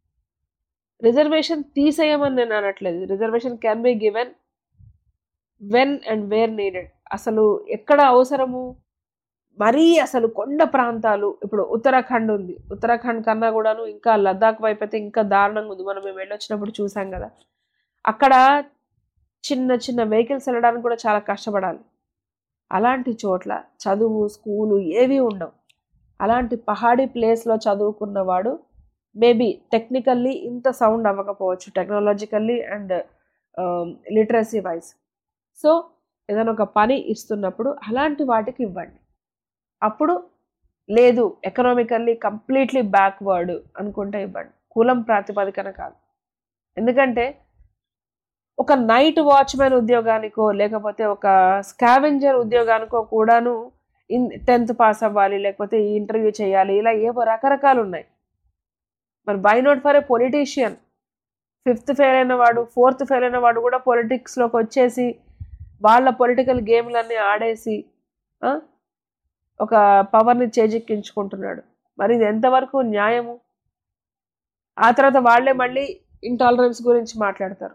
S5: రిజర్వేషన్ తీసేయమని నేను అనట్లేదు reservation can be given when and where needed అసలు ఎక్కడ అవసరము మరీ అసలు కొండ ప్రాంతాలు ఇప్పుడు ఉత్తరాఖండ్ ఉంది ఉత్తరాఖండ్ కన్నా కూడాను ఇంకా లద్దాఖ్ వైపు అయితే ఇంకా దారుణంగా ఉంది మనం మేము వెళ్ళొచ్చినప్పుడు చూసాం కదా అక్కడ చిన్న చిన్న వెహికల్స్ వెళ్ళడానికి కూడా చాలా కష్టపడాలి అలాంటి చోట్ల చదువు స్కూలు ఏవి ఉండవు అలాంటి పహాడీ ప్లేస్లో చదువుకున్నవాడు మేబీ టెక్నికల్లీ ఇంత సౌండ్ అవ్వకపోవచ్చు technologically and literacy wise so ఏదైనా ఒక పని ఇస్తున్నప్పుడు అలాంటి వాటికి ఇవ్వండి అప్పుడు లేదు ఎకనామికల్లీ కంప్లీట్లీ బ్యాక్వర్డ్ అనుకుంటే ఇవ్వండి కులం ప్రాతిపదికన కాదు ఎందుకంటే ఒక నైట్ వాచ్మెన్ ఉద్యోగానికో లేకపోతే ఒక స్కావెంజర్ ఉద్యోగానికో కూడాను ఇన్ టెన్త్ పాస్ అవ్వాలి లేకపోతే ఈ ఇంటర్వ్యూ చేయాలి ఇలా ఏవో రకరకాలు ఉన్నాయి మరి by note for a politician fifth fail అయిన వాడు ఫోర్త్ ఫెయిల్ అయిన వాడు కూడా పొలిటిక్స్లోకి వచ్చేసి వాళ్ళ పొలిటికల్ గేమ్లన్నీ ఆడేసి ఆ, ఒక పవర్ని చేజిక్కించుకుంటున్నాడు మరి ఇది ఎంతవరకు న్యాయము ఆ తర్వాత వాళ్ళే మళ్ళీ ఇంటాలరెన్స్ గురించి మాట్లాడతారు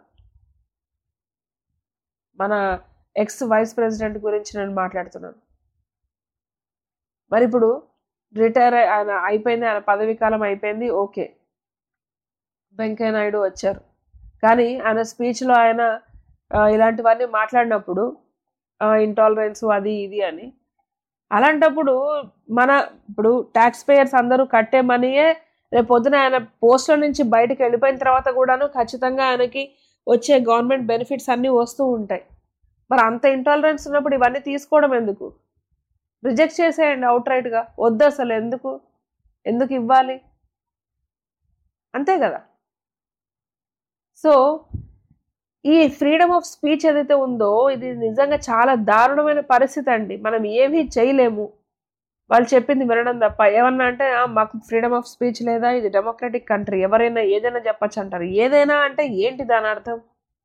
S5: మన ఎక్స్ వైస్ ప్రెసిడెంట్ గురించి నేను మాట్లాడుతున్నాను మరి ఇప్పుడు రిటైర్ ఆయన అయిపోయింది ఆయన పదవీ కాలం అయిపోయింది ఓకే వెంకయ్య నాయుడు వచ్చారు కానీ ఆయన స్పీచ్లో ఆయన ఆ, ఇలాంటివన్నీ మాట్లాడినప్పుడు ఇంటాలరెన్స్ అది ఇది అని అలాంటప్పుడు మన ఇప్పుడు ట్యాక్స్ పేయర్స్ అందరూ కట్టే మనీయే రేపు పొద్దున ఆయన పోస్టుల నుంచి బయటకు వెళ్ళిపోయిన తర్వాత కూడాను ఖచ్చితంగా ఆయనకి వచ్చే గవర్నమెంట్ బెనిఫిట్స్ అన్నీ వస్తూ ఉంటాయి మరి అంత ఇంటాలరెన్స్ ఉన్నప్పుడు ఇవన్నీ తీసుకోవడం ఎందుకు రిజెక్ట్ చేసేయండి అవుట్ రైట్గా వద్దు అసలు ఎందుకు ఎందుకు ఇవ్వాలి అంతే కదా సో ఈ ఫ్రీడమ్ ఆఫ్ స్పీచ్ ఏదైతే ఉందో ఇది నిజంగా చాలా దారుణమైన పరిస్థితి అండి మనం ఏమీ చేయలేము వాళ్ళు చెప్పింది వినడం తప్ప ఏమన్నా అంటే "ఆ, మాకు ఫ్రీడమ్ ఆఫ్ స్పీచ్ లేదా ఇది డెమోక్రటిక్ కంట్రీ ఎవరైనా ఏదైనా చెప్పచ్చు అంటారు ఏదైనా అంటే ఏంటి దాని అర్థం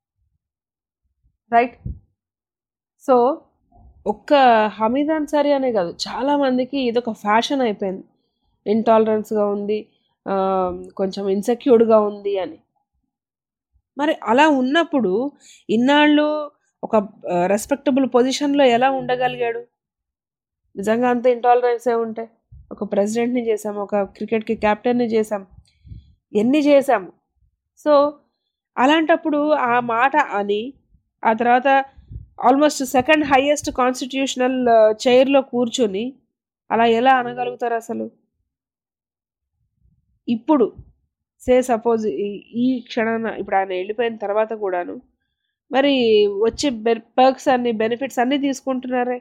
S5: రైట్ సో ఒక్క హమీద్ అన్సారీ అనే కాదు చాలా మందికి ఇది ఒక ఫ్యాషన్ అయిపోయింది ఇంటాలరెన్స్గా ఉంది ఆ, కొంచెం ఇన్సెక్యూర్డ్గా ఉంది అని మరి అలా ఉన్నప్పుడు ఇన్నాళ్ళు ఒక రెస్పెక్టబుల్ పొజిషన్లో ఎలా ఉండగలిగాడు నిజంగా అంత ఇంటాలరెన్సే ఉంటే ఒక ప్రెసిడెంట్ని చేసాం ఒక క్రికెట్కి కెప్టెన్ని చేసాం ఎన్ని చేసాము సో అలాంటప్పుడు ఆ మాట అని ఆ తర్వాత ఆల్మోస్ట్ సెకండ్ హైయెస్ట్ కాన్స్టిట్యూషనల్ చైర్లో కూర్చొని అలా ఎలా అనగలుగుతారు అసలు ఇప్పుడు సే సపోజ్ ఈ క్షణాన ఇప్పుడు ఆయన వెళ్ళిపోయిన తర్వాత కూడాను మరి వచ్చే పర్క్స్ అన్ని బెనిఫిట్స్ అన్నీ తీసుకుంటున్నారే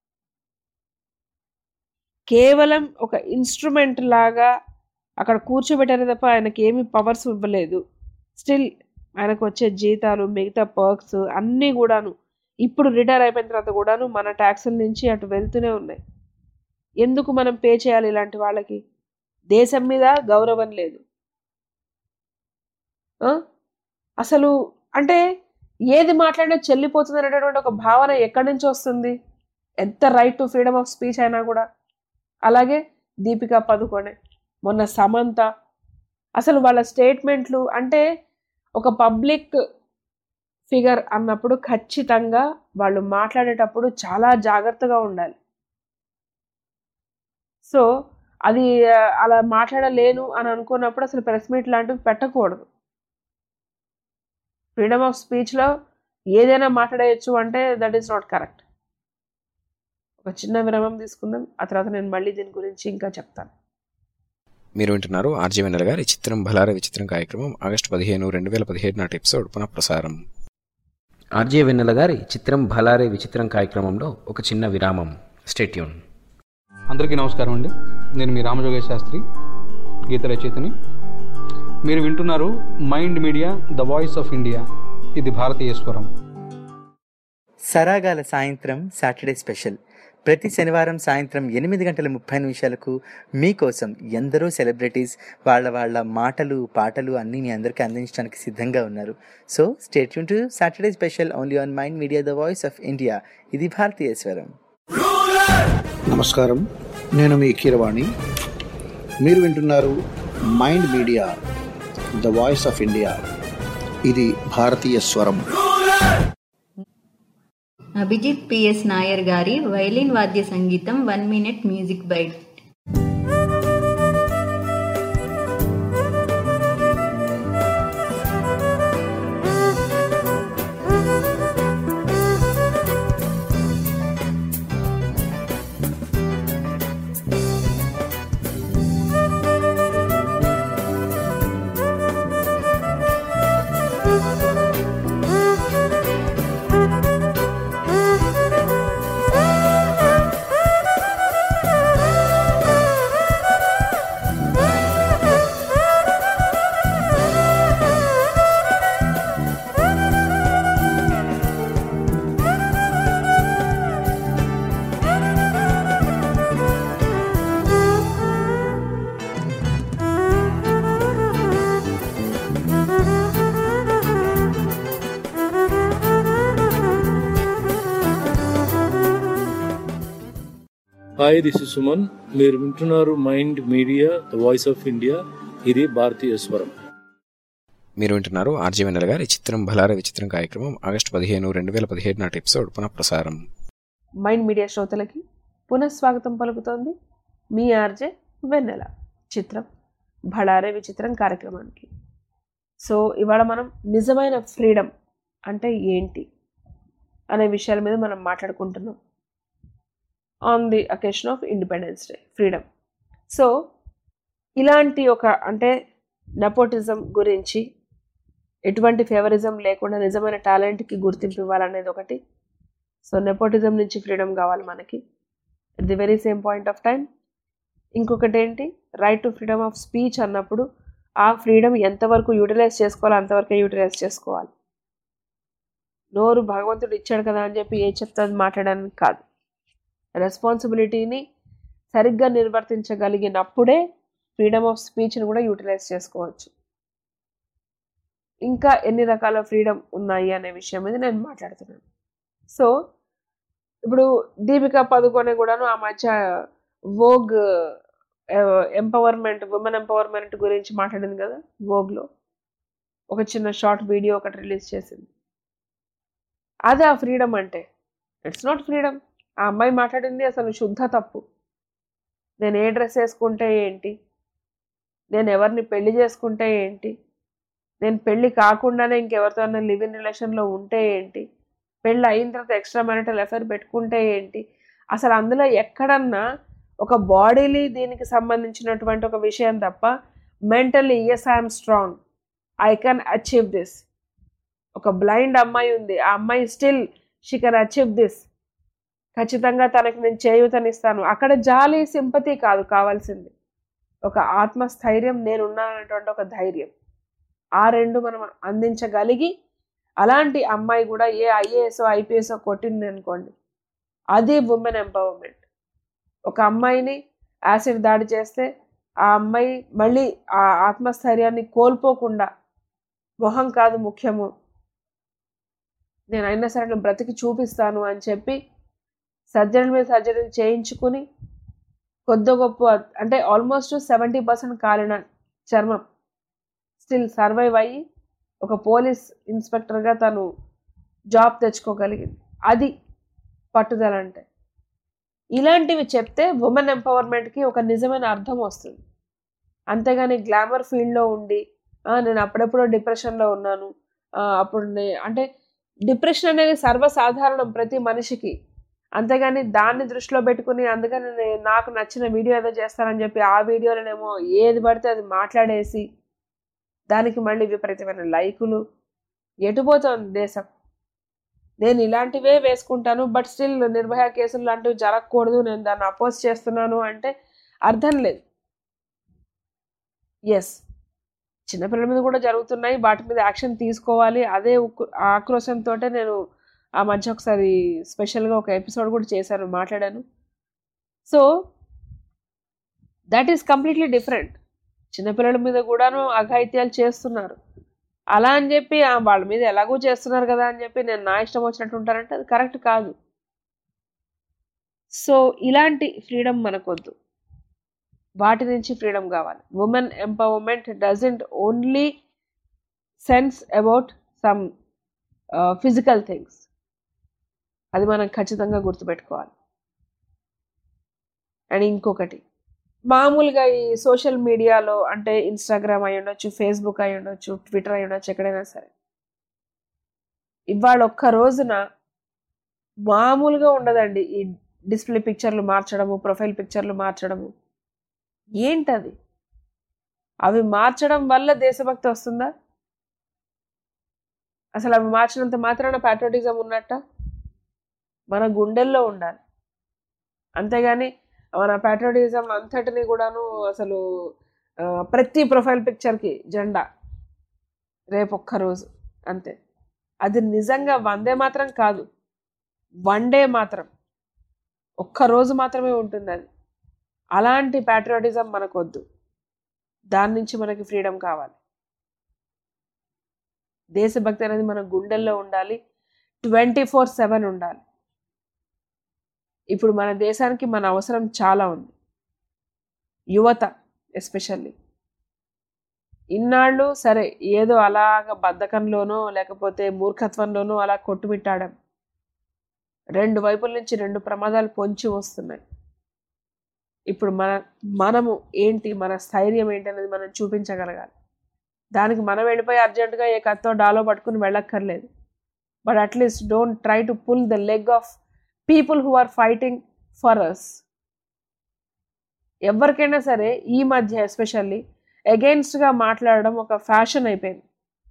S5: కేవలం ఒక ఇన్స్ట్రుమెంట్ లాగా అక్కడ కూర్చోబెట్టారే తప్ప ఆయనకి ఏమి పవర్స్ ఇవ్వలేదు స్టిల్ ఆయనకు వచ్చే జీతాలు మిగతా పర్క్స్ అన్నీ కూడాను ఇప్పుడు రిటైర్ అయిపోయిన తర్వాత కూడాను మన ట్యాక్సుల నుంచి అటు వెళ్తూనే ఉన్నాయి ఎందుకు మనం పే చేయాలి ఇలాంటి వాళ్ళకి దేశం మీద గౌరవం లేదు ఆ? అసలు అంటే ఏది మాట్లాడినా చెల్లిపోతుంది అనేటటువంటి ఒక భావన ఎక్కడి నుంచి వస్తుంది ఎంత right to freedom of speech అయినా కూడా అలాగే దీపికా పదుకొనే మొన్న సమంత అసలు వాళ్ళ స్టేట్మెంట్లు అంటే ఒక పబ్లిక్ ఫిగర్ అన్నప్పుడు ఖచ్చితంగా వాళ్ళు మాట్లాడేటప్పుడు చాలా జాగ్రత్తగా ఉండాలి సో అది ఆ, అలా మాట్లాడలేను అని అనుకున్నప్పుడు అసలు ప్రెస్ మీట్ లాంటివి పెట్టకూడదు ఫ్రీడమ్ ఆఫ్ స్పీచ్లో ఏదైనా మాట్లాడేయచ్చు అంటే దట్ ఈస్ నాట్ కరెక్ట్ ఒక చిన్న విరామం తీసుకుందాం ఆ తర్వాత నేను మళ్ళీ దీని గురించి ఇంకా చెప్తాను
S2: మీరు వింటున్నారు ఆర్జీ వెన్నెల గారి చిత్రం బలార విచిత్రం కార్యక్రమం ఆగస్టు పదిహేను రెండు వేల పదిహేడు నాటి ఎపిసోడ్ పునః ప్రసారం ఆర్జే వెన్నెల గారి చిత్రం భలారే విచిత్రం కార్యక్రమంలో ఒక చిన్న విరామం స్టేట్యూన్
S13: అందరికీ నమస్కారం అండి నేను మీ రామజోగేశ్ శాస్త్రి గీత రచయితని మీరు వింటున్నారు mind media the voice of India ఇది భారతీయ స్వరం
S14: సరాగాల సాయంత్రం సాటర్డే స్పెషల్ ప్రతి శనివారం సాయంత్రం ఎనిమిది గంటల ముప్పై నిమిషాలకు మీకోసం ఎందరో సెలబ్రిటీస్ వాళ్ళ వాళ్ళ మాటలు పాటలు అన్నీ మీ అందరికీ అందించడానికి సిద్ధంగా ఉన్నారు సో స్టేట్ యూన్ to Saturday special only on mind media the voice of India ఇది భారతీయ స్వరం
S15: నమస్కారం నేను మీ కీరవాణి మీరు వింటున్నారు mind media the voice of India ఇది భారతీయ స్వరం
S11: అభిజిత్ పిఎస్ నాయర్ గారి వైలిన్ వాద్య సంగీతం one minute music bite
S16: hi this is Suman మీరు వింటున్నారు mind media the voice of India ఇది భారతీయ స్వరం
S2: మీరు వింటున్నారు ఆర్జీ వెన్నెల గారి చిత్రం బలార విచిత్రం కార్యక్రమం ఆగస్టు పదిహేను రెండు వేల పదిహేడు నాటి ఎపిసోడ్ పునః ప్రసారం
S5: మైండ్ మీడియా శ్రోతలకి పునఃస్వాగతం పలుకుతోంది మీ ఆర్జే వెన్నెల చిత్రం భడారే విచిత్రం కార్యక్రమానికి సో ఇవాళ మనం నిజమైన ఫ్రీడమ్ అంటే ఏంటి అనే విషయాల మీద మనం మాట్లాడుకుంటున్నాం on the occasion of independence day freedom so ఇలాంటి ఒక అంటే నెపోటిజం గురించి ఎటువంటి ఫేవరిజం లేకుండా నిజమైన టాలెంట్కి గుర్తింపు ఇవ్వాలనేది ఒకటి సో నెపోటిజం నుంచి ఫ్రీడమ్ కావాలి మనకి at the very same point of time ఇంకొకటి ఏంటి right to freedom of speech అన్నప్పుడు ఆ ఫ్రీడమ్ ఎంతవరకు యూటిలైజ్ చేసుకోవాలో అంతవరకే యూటిలైజ్ చేసుకోవాలి నోరు భగవంతుడు ఇచ్చాడు కదా అని చెప్పి ఏ చెప్తే అది మాట్లాడడానికి కాదు రెస్పాన్సిబిలిటీని సరిగ్గా నిర్వర్తించగలిగినప్పుడే ఫ్రీడమ్ ఆఫ్ స్పీచ్ని కూడా యూటిలైజ్ చేసుకోవచ్చు ఇంకా ఎన్ని రకాల ఫ్రీడమ్ ఉన్నాయి అనే విషయం మీద నేను మాట్లాడుతున్నాను సో ఇప్పుడు దీపికా పదుకొనే కూడాను ఆ మధ్య వోగ్ ఎంపవర్మెంట్ ఉమెన్ ఎంపవర్మెంట్ గురించి మాట్లాడింది కదా వోగ్లో ఒక చిన్న షార్ట్ వీడియో ఒకటి రిలీజ్ చేసింది అదే ఆ ఫ్రీడమ్ అంటే ఇట్స్ నాట్ ఫ్రీడమ్ ఆ అమ్మాయి మాట్లాడింది అసలు శుద్ధ తప్పు నేను ఏ డ్రెస్ వేసుకుంటే ఏంటి నేను ఎవరిని పెళ్లి చేసుకుంటే ఏంటి నేను పెళ్లి కాకుండానే ఇంకెవరితోనైనా లివ్ ఇన్ రిలేషన్లో ఉంటే ఏంటి పెళ్ళి అయిన తర్వాత ఎక్స్ట్రా మ్యారిటల్ అఫైర్ పెట్టుకుంటే ఏంటి అసలు అందులో ఎక్కడన్నా ఒక బాడీలీ దీనికి సంబంధించినటువంటి ఒక విషయం తప్ప mentally yes I'm strong I can achieve this ఒక బ్లైండ్ అమ్మాయి ఉంది ఆ అమ్మాయి still she can achieve this ఖచ్చితంగా తనకి నేను చేయూతనిస్తాను అక్కడ జాలి సింపతి కాదు కావాల్సింది ఒక ఆత్మస్థైర్యం నేనున్నానటువంటి ఒక ధైర్యం ఆ రెండు మనం అందించగలిగి అలాంటి అమ్మాయి కూడా ఏ ఐఏఎస్ ఐపీఎస్ కొట్టింది అనుకోండి అది ఉమెన్ ఎంపవర్మెంట్ ఒక అమ్మాయిని యాసిడ్ దాడి చేస్తే ఆ అమ్మాయి మళ్ళీ ఆ ఆత్మస్థైర్యాన్ని కోల్పోకుండా మొహం కాదు ముఖ్యము నేను అయినా సరే నేను బ్రతికి చూపిస్తాను అని చెప్పి సర్జరీ మీద సర్జరీలు చేయించుకుని కొద్ది గొప్ప అంటే ఆల్మోస్ట్ సెవెంటీ పర్సెంట్ కాలిన చర్మం స్టిల్ సర్వైవ్ అయ్యి ఒక పోలీస్ ఇన్స్పెక్టర్గా తను జాబ్ తెచ్చుకోగలిగింది అది పట్టుదల అంటే ఇలాంటివి చెప్తే ఉమెన్ ఎంపవర్మెంట్కి ఒక నిజమైన అర్థం వస్తుంది అంతేగాని గ్లామర్ ఫీల్డ్లో ఉండి "ఆ, నేను అప్పుడెప్పుడో డిప్రెషన్లో ఉన్నాను ఆ, అప్పుడు నే- అంటే డిప్రెషన్ అనేది సర్వసాధారణం ప్రతి మనిషికి అంతేగాని దాన్ని దృష్టిలో పెట్టుకుని అందుకని నే- నాకు నచ్చిన వీడియో ఏదో చేస్తానని చెప్పి ఆ వీడియోలోనేమో ఏది పడితే అది మాట్లాడేసి దానికి మళ్ళీ విపరీతమైన లైకులు ఎటుపోతోంది దేశం నేను ఇలాంటివే వేసుకుంటాను బట్ స్టిల్ నిర్భయ కేసులు లాంటివి జరగకూడదు నేను దాన్ని అపోజ్ చేస్తున్నాను అంటే అర్థం లేదు ఎస్ చిన్నపిల్లల మీద కూడా జరుగుతున్నాయి వాటి మీద యాక్షన్ తీసుకోవాలి అదే ఉక్కు- ఆక్రోశంతో నేను ఆ మధ్య ఒకసారి స్పెషల్గా ఒక ఎపిసోడ్ కూడా చేశాను మాట్లాడాను so that is completely different చిన్నపిల్లల మీద కూడాను అఘాయిత్యాలు చేస్తున్నారు అలా అని చెప్పి "ఆ, వాళ్ళ మీద ఎలాగో చేస్తున్నారు కదా అని చెప్పి నేను నా ఇష్టం వచ్చినట్టు ఉంటానంటే అది కరెక్ట్ కాదు సో ఇలాంటి ఫ్రీడమ్ మనకొద్దు వాటి నుంచి ఫ్రీడమ్ కావాలి women empowerment doesn't only sense about some physical things అది మనం ఖచ్చితంగా గుర్తుపెట్టుకోవాలి అండ్ ఇంకొకటి మామూలుగా ఈ సోషల్ మీడియాలో అంటే ఇన్స్టాగ్రామ్ అయి ఉండొచ్చు ఫేస్బుక్ అయి ఉండొచ్చు ట్విట్టర్ అయి ఉండొచ్చు ఎక్కడైనా సరే ఇవాళ ఒక్క రోజున మామూలుగా ఉండదండి ఈ డిస్ప్లే పిక్చర్లు మార్చడము ప్రొఫైల్ పిక్చర్లు మార్చడము ఏంటది అవి మార్చడం వల్ల దేశభక్తి వస్తుందా అసలు అవి మార్చినంత మాత్రాన ప్యాట్రోటిజం ఉన్నట్ట మన గుండెల్లో ఉండాలి అంతేగాని మన ప్యాట్రోటిజం అంతటిని కూడాను అసలు ఆ, ప్రతి ప్రొఫైల్ పిక్చర్కి జెండా రేపు ఒక్కరోజు అంతే అది నిజంగా వందే మాత్రం కాదు వన్ డే మాత్రం ఒక్క రోజు మాత్రమే ఉంటుంది అది అలాంటి ప్యాట్రియాటిజం మనకొద్దు దాని నుంచి మనకి ఫ్రీడమ్ కావాలి దేశభక్తి అనేది మన గుండెల్లో ఉండాలి ట్వంటీ ఫోర్ సెవెన్ ఉండాలి ఇప్పుడు మన దేశానికి మన అవసరం చాలా ఉంది యువత ఎస్పెషల్లీ ఇన్నాళ్ళు సరే ఏదో అలాగ బద్ధకంలోనో లేకపోతే మూర్ఖత్వంలోనో అలా కొట్టుమిట్టాడం రెండు వైపుల నుంచి రెండు ప్రమాదాలు పొంచి వస్తున్నాయి ఇప్పుడు మన మనము ఏంటి మన స్థైర్యం ఏంటి అనేది మనం చూపించగలగాలి దానికి మనం వెళ్ళిపోయి అర్జెంటుగా ఏ కత్తో డాలో పట్టుకుని వెళ్ళక్కర్లేదు but at least don't try to pull the leg of people who are fighting for us ఎవరికైనా సరే ఈ మధ్య ఎస్పెషల్లీ అగెయిన్స్ట్గా మాట్లాడడం ఒక ఫ్యాషన్ అయిపోయింది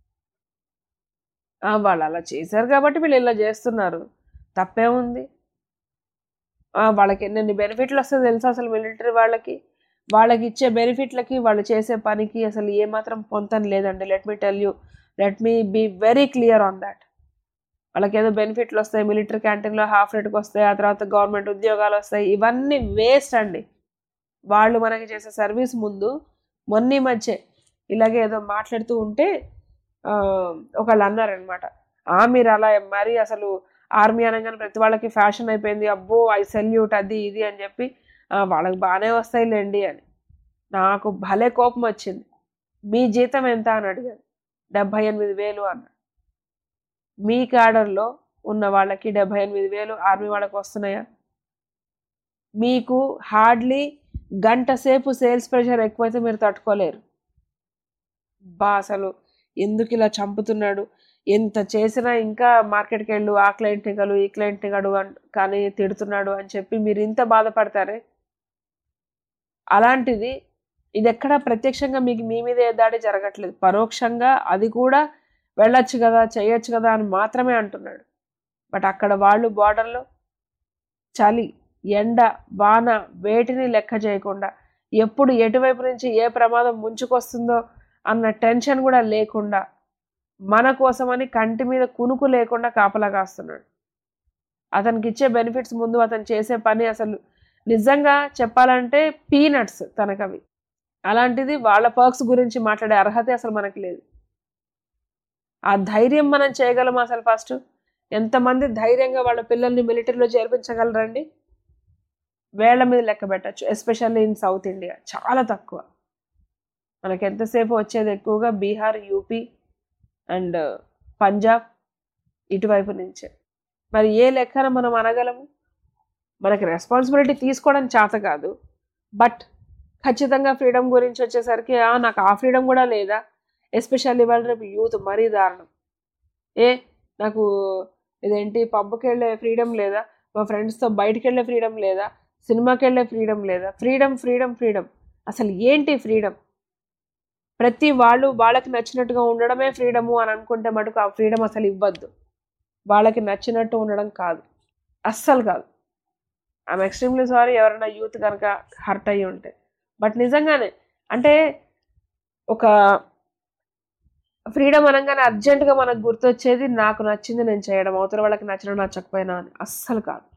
S5: ఆ, వాళ్ళు అలా చేశారు కాబట్టి వీళ్ళు ఇలా చేస్తున్నారు తప్పే ఉంది ఆ, వాళ్ళకి ఎన్నెన్ని బెనిఫిట్లు వస్తాయో తెలుసా అసలు మిలిటరీ వాళ్ళకి వాళ్ళకి ఇచ్చే బెనిఫిట్లకి వాళ్ళు చేసే పనికి అసలు ఏమాత్రం పొంతన లేదండి let me tell you let me be very clear on that వాళ్ళకి ఏదో బెనిఫిట్లు వస్తాయి మిలిటరీ క్యాంటీన్లో హాఫ్ రేట్కి వస్తాయి ఆ తర్వాత గవర్నమెంట్ ఉద్యోగాలు వస్తాయి ఇవన్నీ వేస్ట్ అండి వాళ్ళు మనకి చేసే సర్వీస్ ముందు మొన్న ఈ మధ్య ఇలాగే ఏదో మాట్లాడుతూ ఉంటే ఆ, ఒకళ్ళు అన్నారనమాట ఆ మీరు అలా మరి అసలు ఆర్మీ అనగానే ప్రతి వాళ్ళకి ఫ్యాషన్ అయిపోయింది అబ్బో ఐ సెల్యూట్ అది ఇది అని చెప్పి "ఆ, వాళ్ళకి బాగానే వస్తాయిలేండి అని నాకు భలే కోపం వచ్చింది మీ జీతం ఎంత అని అడిగాను డెబ్భై ఎనిమిది వేలు అన్నాడు మీ క్యాడర్లో ఉన్న వాళ్ళకి డెబ్భై ఎనిమిది వేలు ఆర్మీ వాళ్ళకి వస్తున్నాయా మీకు హార్డ్లీ గంట సేపు సేల్స్ ప్రెషర్ ఎక్కువైతే మీరు తట్టుకోలేరు బా అసలు ఎందుకు ఇలా చంపుతున్నాడు ఎంత చేసినా ఇంకా మార్కెట్కి వెళ్ళు ఆ క్లయింట్ని కలు ఈ క్లయింట్ని కడు అన్- కానీ తిడుతున్నాడు అని చెప్పి మీరు ఇంత బాధపడతారే అలాంటిది ఇది ఎక్కడ ప్రత్యక్షంగా మీకు మీ మీద ఏ దాడి జరగట్లేదు పరోక్షంగా అది కూడా వెళ్ళొచ్చు కదా చేయొచ్చు కదా అని మాత్రమే అంటున్నాడు బట్ అక్కడ వాళ్ళు బార్డర్లో చలి ఎండ వాన వేటిని లెక్క చేయకుండా ఎప్పుడు ఎటువైపు నుంచి ఏ ప్రమాదం ముంచుకొస్తుందో అన్న టెన్షన్ కూడా లేకుండా మన కోసమని కంటి మీద కునుకు లేకుండా కాపలా కాస్తున్నాడు అతనికి ఇచ్చే బెనిఫిట్స్ ముందు అతను చేసే పని అసలు నిజంగా చెప్పాలంటే పీనట్స్ తనకవి అలాంటిది వాళ్ళ పర్క్స్ గురించి మాట్లాడే అర్హత అసలు మనకి లేదు ఆ ధైర్యం మనం చేయగలం అసలు ఫస్ట్ ఎంతమంది ధైర్యంగా వాళ్ళ పిల్లల్ని మిలిటరీలో చేర్పించగలరండి వేళ్ల మీద లెక్క పెట్టచ్చు ఎస్పెషల్లీ ఇన్ సౌత్ ఇండియా చాలా తక్కువ మనకి ఎంతసేపు వచ్చేది ఎక్కువగా బీహార్ యూపీ అండ్ పంజాబ్ ఇటువైపు నుంచే మరి ఏ లెక్కన మనం అనగలము మనకి రెస్పాన్సిబిలిటీ తీసుకోవడం చేత కాదు బట్ ఖచ్చితంగా ఫ్రీడమ్ గురించి వచ్చేసరికి "ఆ, నాకు ఆ ఫ్రీడమ్ కూడా లేదా ఎస్పెషల్లీ వాళ్ళ రేపు యూత్ మరీ దారుణం ఏ నాకు ఇదేంటి పబ్కి వెళ్ళే ఫ్రీడమ్ లేదా మా ఫ్రెండ్స్తో బయటికి వెళ్ళే ఫ్రీడమ్ లేదా సినిమాకి వెళ్ళే ఫ్రీడమ్ లేదా ఫ్రీడమ్ ఫ్రీడమ్ ఫ్రీడమ్ అసలు ఏంటి ఫ్రీడమ్ ప్రతి వాళ్ళు వాళ్ళకి నచ్చినట్టుగా ఉండడమే ఫ్రీడము అని అనుకుంటే మటుకు ఆ ఫ్రీడమ్ అసలు ఇవ్వద్దు వాళ్ళకి నచ్చినట్టు ఉండడం కాదు అస్సలు కాదు ఐఎమ్ ఎక్స్ట్రీమ్లీ సారీ ఎవరైనా యూత్ కనుక హర్ట్ అయ్యి ఉంటే బట్ నిజంగానే అంటే ఒక ఫ్రీడమ్ అనగానే అర్జెంటుగా మనకు గుర్తొచ్చేది నాకు నచ్చింది నేను చేయడం అవతల వాళ్ళకి నచ్చిన నచ్చకపోయినా అని అస్సలు కాదు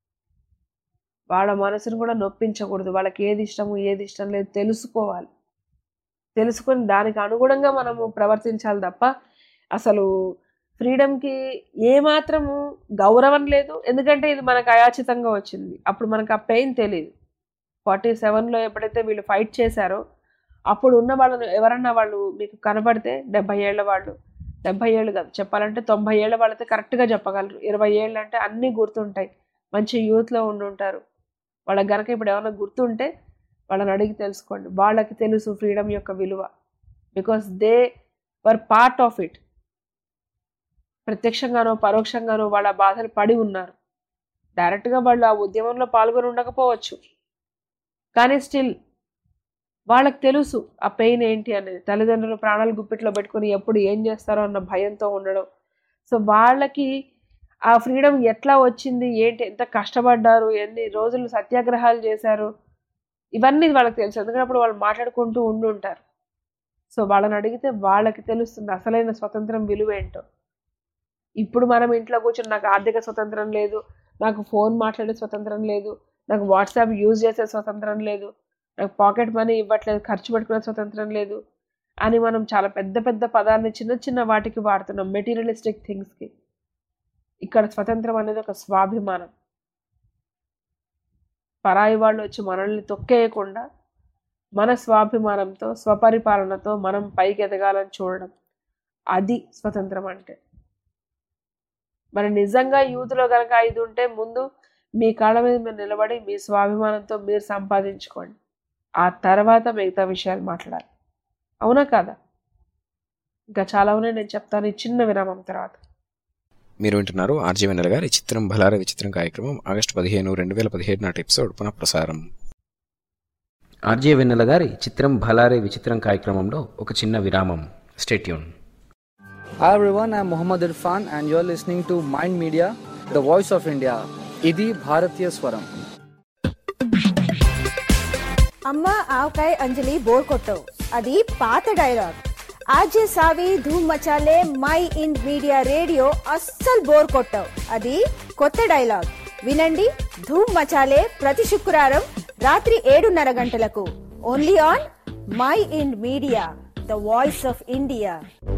S5: వాళ్ళ మనసును కూడా నొప్పించకూడదు వాళ్ళకి ఏది ఇష్టము ఏది ఇష్టం లేదు తెలుసుకోవాలి తెలుసుకొని దానికి అనుగుణంగా మనము ప్రవర్తించాలి తప్ప అసలు ఫ్రీడమ్కి ఏమాత్రము గౌరవం లేదు ఎందుకంటే ఇది మనకు అయాచితంగా వచ్చింది అప్పుడు మనకు ఆ పెయిన్ తెలియదు ఫార్టీ సెవెన్లో ఎప్పుడైతే వీళ్ళు ఫైట్ చేశారో అప్పుడు ఉన్న వాళ్ళను ఎవరన్నా వాళ్ళు మీకు కనపడితే డెబ్బై ఏళ్ళ వాళ్ళు డెబ్బై ఏళ్ళు కాదు చెప్పాలంటే తొంభై ఏళ్ళ వాళ్ళైతే కరెక్ట్గా చెప్పగలరు ఇరవై ఏళ్ళు అంటే అన్నీ గుర్తుంటాయి మంచి యూత్లో ఉండి ఉంటారు వాళ్ళకి గనక ఇప్పుడు ఏమైనా గుర్తుంటే వాళ్ళని అడిగి తెలుసుకోండి వాళ్ళకి తెలుసు ఫ్రీడమ్ యొక్క విలువ because they were part of it ప్రత్యక్షంగానో పరోక్షంగానో వాళ్ళ బాధలు పడి ఉన్నారు డైరెక్ట్గా వాళ్ళు ఆ ఉద్యమంలో పాల్గొని ఉండకపోవచ్చు కానీ స్టిల్ వాళ్ళకి తెలుసు ఆ పెయిన్ ఏంటి అనేది తల్లిదండ్రులు ప్రాణాలు గుప్పిట్లో పెట్టుకొని ఎప్పుడు ఏం చేస్తారో అన్న భయంతో ఉండడం సో వాళ్ళకి ఆ ఫ్రీడమ్ ఎట్లా వచ్చింది ఏంటి ఎంత కష్టపడ్డారు ఎన్ని రోజులు సత్యాగ్రహాలు చేశారు ఇవన్నీ వాళ్ళకి తెలుసు ఎందుకంటే అప్పుడు వాళ్ళు మాట్లాడుకుంటూ ఉండి ఉంటారు సో వాళ్ళని అడిగితే వాళ్ళకి తెలుస్తుంది అసలైన స్వతంత్రం విలువ ఏంటో ఇప్పుడు మనం ఇంట్లో కూర్చొని నాకు ఆర్థిక స్వతంత్రం లేదు నాకు ఫోన్ మాట్లాడే స్వతంత్రం లేదు నాకు వాట్సాప్ యూజ్ చేసే స్వతంత్రం లేదు నాకు పాకెట్ మనీ ఇవ్వట్లేదు ఖర్చు పెట్టుకునే స్వతంత్రం లేదు అని మనం చాలా పెద్ద పెద్ద పదాలని చిన్న చిన్న వాటికి వాడుతున్నాం మెటీరియలిస్టిక్ థింగ్స్కి ఇక్కడ స్వతంత్రం అనేది ఒక స్వాభిమానం పరాయి వాళ్ళు వచ్చి మనల్ని తొక్కేయకుండా మన స్వాభిమానంతో స్వపరిపాలనతో మనం పైకి ఎదగాలని చూడడం అది స్వతంత్రం అంటే మరి నిజంగా యూత్లో కనుక ఇది ఉంటే ముందు మీ కాళ్ళ మీద మీరు నిలబడి మీ స్వాభిమానంతో మీరు సంపాదించుకోండి ఆ తర్వాత మిగతా విషయాలు మాట్లాడాలి అవునా కాదా ఇంకా చాలా ఉన్నాయి నేను చెప్తాను ఈ చిన్న విరామం తర్వాత
S2: మీరు వింటున్నారు ఆర్జీ వెన్నెల గారి చిత్రం బలార విచిత్రం కార్యక్రమం ఆగస్టు పదిహేను రెండు వేల పదిహేడు నాటి ఎపిసోడ్ పునఃప్రసారం ఆర్జే వెన్నెల గారి చిత్రం భలారే విచిత్రం కార్యక్రమంలో ఒక చిన్న విరామం stay tuned
S17: Hi everyone, I'm Muhammad Irfan and you're listening to Mind Media, the voice of India. ఇది భారతీయ స్వరం
S18: అమ్మ ఆవకాయ అంజలి బోర్ కొట్టవు అది పాత డైలాగ్ ఆజే సావి ధూమ్ మచాలే మై ఇన్ మీడియా రేడియో అస్సలు బోర్ కొట్టవు అది కొత్త డైలాగ్ వినండి ధూమ్ మచాలే ప్రతి శుక్రవారం రాత్రి ఏడున్నర గంటలకు only on my in media the voice of India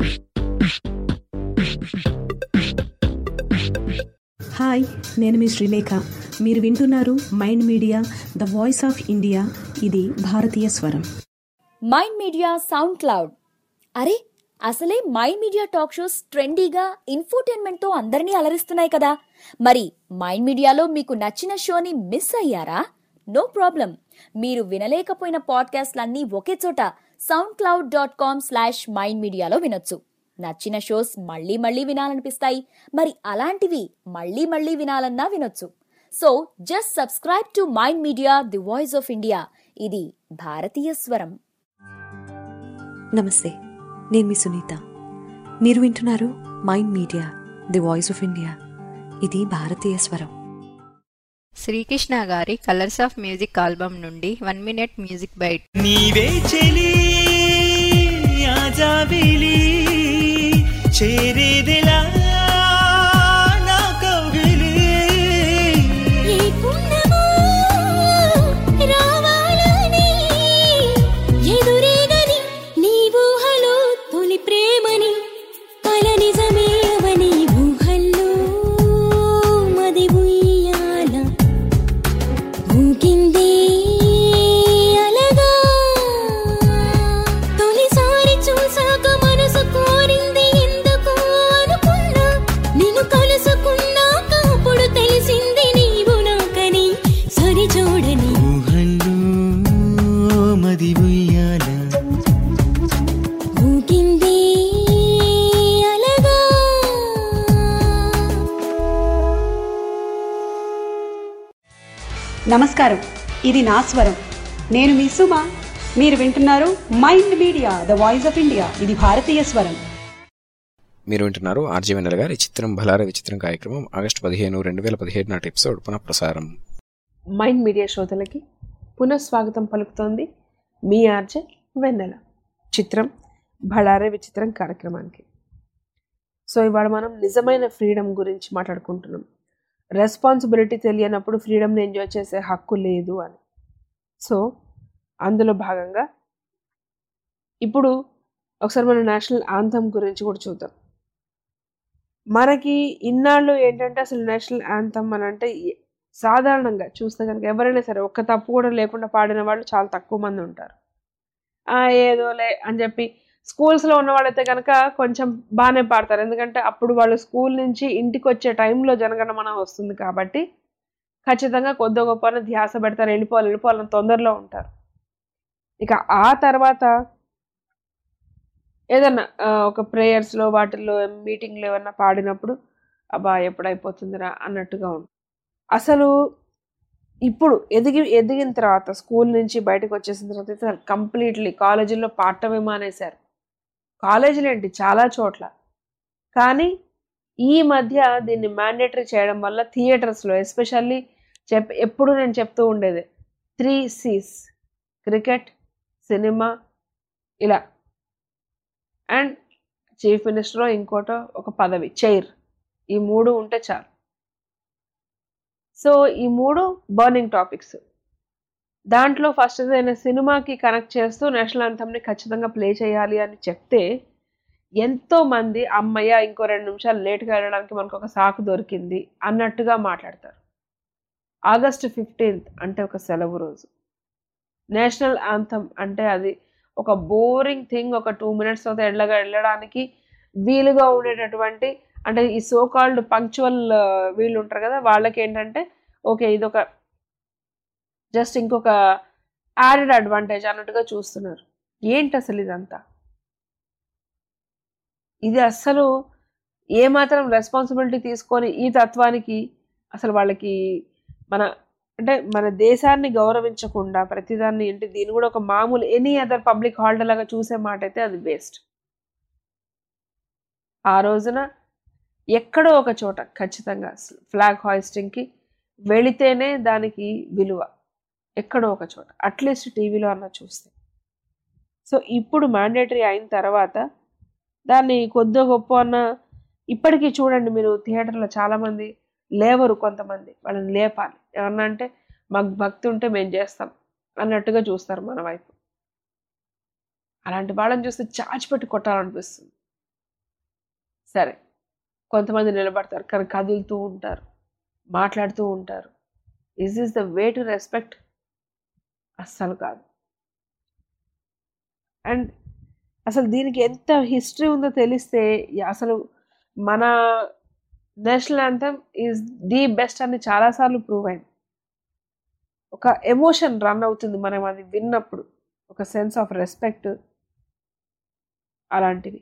S19: hi నేను మీ శ్రీలేఖ మీరు వింటున్నారు mind media the voice of India ఇది భారతీయ స్వరం
S9: మైండ్ మీడియా సౌండ్ క్లౌడ్ అరే అసలే మైండ్ మీడియా టాక్ షోస్ ట్రెండీగా ఇన్ఫోటైన్మెంట్తో అందరినీ అలరిస్తున్నాయి కదా మరి మైండ్ మీడియాలో మీకు నచ్చిన షోని మిస్ అయ్యారా నో ప్రాబ్లం మీరు వినలేకపోయిన పాడ్కాస్ట్లన్నీ ఒకే చోట SoundCloud dot com slash mind మీడియాలో వినొచ్చు నచ్చిన షోస్ మళ్ళీ మళ్ళీ వినాలనిపిస్తాయి మరి అలాంటివి మళ్ళీ మళ్ళీ వినాలన్నా వినొచ్చు so just subscribe to mind media the voice of India ఇది భారతీయ స్వరం
S6: నమస్తే నేను మీ సునీత మీరు వింటున్నారు mind media the voice of India ఇది భారతీయ స్వరం
S11: శ్రీకృష్ణ గారి కలర్స్ ఆఫ్ మ్యూజిక్ ఆల్బమ్ నుండి వన్ మినిట్ మ్యూజిక్ బైట్
S20: నీవే చెలి ఆజాబిలి చేరేదెలా నా కౌగిలి
S21: ఎదురేగని నీ ఊహలో తొలి ప్రేమని కల నిజమే అవని ఊహల్లో మది ఉయ్యాల ఊగిందే అలగా తొలిసారి చూసాక మనసు కోరింది ఎందుకు అనుకున్నా నిన్ను కలుసుకున్నాక అప్పుడు తెలిసింది నీవు నాకని సరి చూడని
S20: ఊహల్లో మది ఉయ్యాల
S21: ఊగిందే అలగా
S22: నమస్కారం ఇది నా స్వరం నేను మీ సుమ మీరు వింటున్నారు mind media the voice of India ఇది భారతీయ స్వరం
S2: మీరు వింటున్నారు ఆర్జీ వెన్నెల గారి చిత్రం బలార విచిత్రం కార్యక్రమం ఆగస్టు పదిహేను రెండు వేల పదిహేడు నాటి ఎపిసోడ్ పునఃప్రసారం
S5: మైండ్ మీడియా శ్రోతలకి పునఃస్వాగతం పలుకుతోంది మీ ఆర్జే వెన్నెల చిత్రం బళారే విచిత్రం కార్యక్రమానికి సో ఇవాళ మనం నిజమైన ఫ్రీడమ్ గురించి మాట్లాడుకుంటున్నాం రెస్పాన్సిబిలిటీ తెలియనప్పుడు ఫ్రీడమ్ని ఎంజాయ్ చేసే హక్కు లేదు అని సో అందులో భాగంగా ఇప్పుడు ఒకసారి మన నేషనల్ ఆంథమ్ గురించి కూడా చూద్దాం మనకి ఇన్నాళ్ళు ఏంటంటే అసలు నేషనల్ యాంథమ్ అని అంటే ఏ- సాధారణంగా చూస్తే కనుక ఎవరైనా సరే ఒక్క తప్పు కూడా లేకుండా పాడిన వాళ్ళు చాలా తక్కువ మంది ఉంటారు ఆ, ఏదోలే అని చెప్పి స్కూల్స్లో ఉన్న వాళ్ళైతే కనుక కొంచెం బాగానే పాడతారు ఎందుకంటే అప్పుడు వాళ్ళు స్కూల్ నుంచి ఇంటికి వచ్చే టైంలో జనగణమన వస్తుంది కాబట్టి ఖచ్చితంగా కొద్ది గొప్ప ధ్యాస పెడతారు వెళ్ళిపోవాలి వెళ్ళిపోవాలని తొందరలో ఉంటారు ఇక ఆ తర్వాత ఏదన్నా ఆ, ఒక ప్రేయర్స్లో వాటిల్లో మీటింగ్లో ఏమన్నా పాడినప్పుడు అబ్బా ఎప్పుడు అయిపోతుందిరా అన్నట్టుగా ఉంటుంది అసలు ఇప్పుడు ఎదిగి ఎదిగిన తర్వాత స్కూల్ నుంచి బయటకు వచ్చేసిన తర్వాత అయితే కంప్లీట్లీ కాలేజీల్లో పాడటమే మానేశారు కాలేజీలు ఏంటి చాలా చోట్ల కానీ ఈ మధ్య దీన్ని మ్యాండేటరీ చేయడం వల్ల థియేటర్స్లో ఎస్పెషల్లీ చెప్ ఎప్పుడు నేను చెప్తూ ఉండేది త్రీ సీస్ క్రికెట్ సినిమా ఇలా అండ్ చీఫ్ మినిస్టర్ ఇంకోటో ఒక పదవి చైర్ ఈ మూడు ఉంటే చాలు సో ఈ మూడు బర్నింగ్ టాపిక్స్ దాంట్లో ఫస్ట్ ఏదైనా సినిమాకి కనెక్ట్ చేస్తూ నేషనల్ అంథమ్ని ఖచ్చితంగా ప్లే చేయాలి అని చెప్తే ఎంతో మంది అమ్మయ్య ఇంకో రెండు నిమిషాలు లేట్గా వెళ్ళడానికి మనకు ఒక సాకు దొరికింది అన్నట్టుగా మాట్లాడతారు ఆగస్ట్ ఫిఫ్టీన్త్ అంటే ఒక సెలవు రోజు నేషనల్ యాంథమ్ అంటే అది ఒక బోరింగ్ థింగ్ ఒక టూ మినిట్స్ తర్వాత ఎళ్ళగా వెళ్ళడానికి వీలుగా ఉండేటటువంటి అంటే ఈ సో కాల్డ్ పంక్చువల్ వీళ్ళు ఉంటారు కదా వాళ్ళకి ఏంటంటే ఓకే ఇది ఒక జస్ట్ ఇంకొక యాడెడ్ అడ్వాంటేజ్ అన్నట్టుగా చూస్తున్నారు ఏంటి అసలు ఇదంతా ఇది అస్సలు ఏమాత్రం రెస్పాన్సిబిలిటీ తీసుకొని ఈ తత్వానికి అసలు వాళ్ళకి మన అంటే మన దేశాన్ని గౌరవించకుండా ప్రతిదాన్ని ఏంటి దీన్ని కూడా ఒక మామూలు ఎనీ అదర్ పబ్లిక్ హాలిడే లాగా చూసే మాట అయితే అది బెస్ట్ ఆ రోజున ఎక్కడో ఒక చోట ఖచ్చితంగా ఫ్లాగ్ హాయిస్టింగ్కి వెళితేనే దానికి విలువ ఎక్కడో ఒక చోట అట్లీస్ట్ టీవీలో అన్న చూస్తే సో ఇప్పుడు మ్యాండేటరీ అయిన తర్వాత దాన్ని కొద్దో గొప్ప అన్న ఇప్పటికీ చూడండి మీరు థియేటర్లో చాలామంది లేవరు కొంతమంది వాళ్ళని లేపాలి ఏమన్నా అంటే మాకు భక్తి ఉంటే మేము చేస్తాం అన్నట్టుగా చూస్తారు మన వైపు అలాంటి వాళ్ళని చూస్తే చాచిపెట్టి కొట్టాలనిపిస్తుంది సరే కొంతమంది నిలబడతారు కానీ కదులుతూ ఉంటారు మాట్లాడుతూ ఉంటారు is is the way to respect అస్సలు కాదు అండ్ అసలు దీనికి ఎంత హిస్టరీ ఉందో తెలిస్తే అసలు మన national anthem is the best అని చాలాసార్లు ప్రూవ్ అయింది ఒక ఎమోషన్ రన్ అవుతుంది మనం అది విన్నప్పుడు ఒక సెన్స్ ఆఫ్ రెస్పెక్ట్ అలాంటివి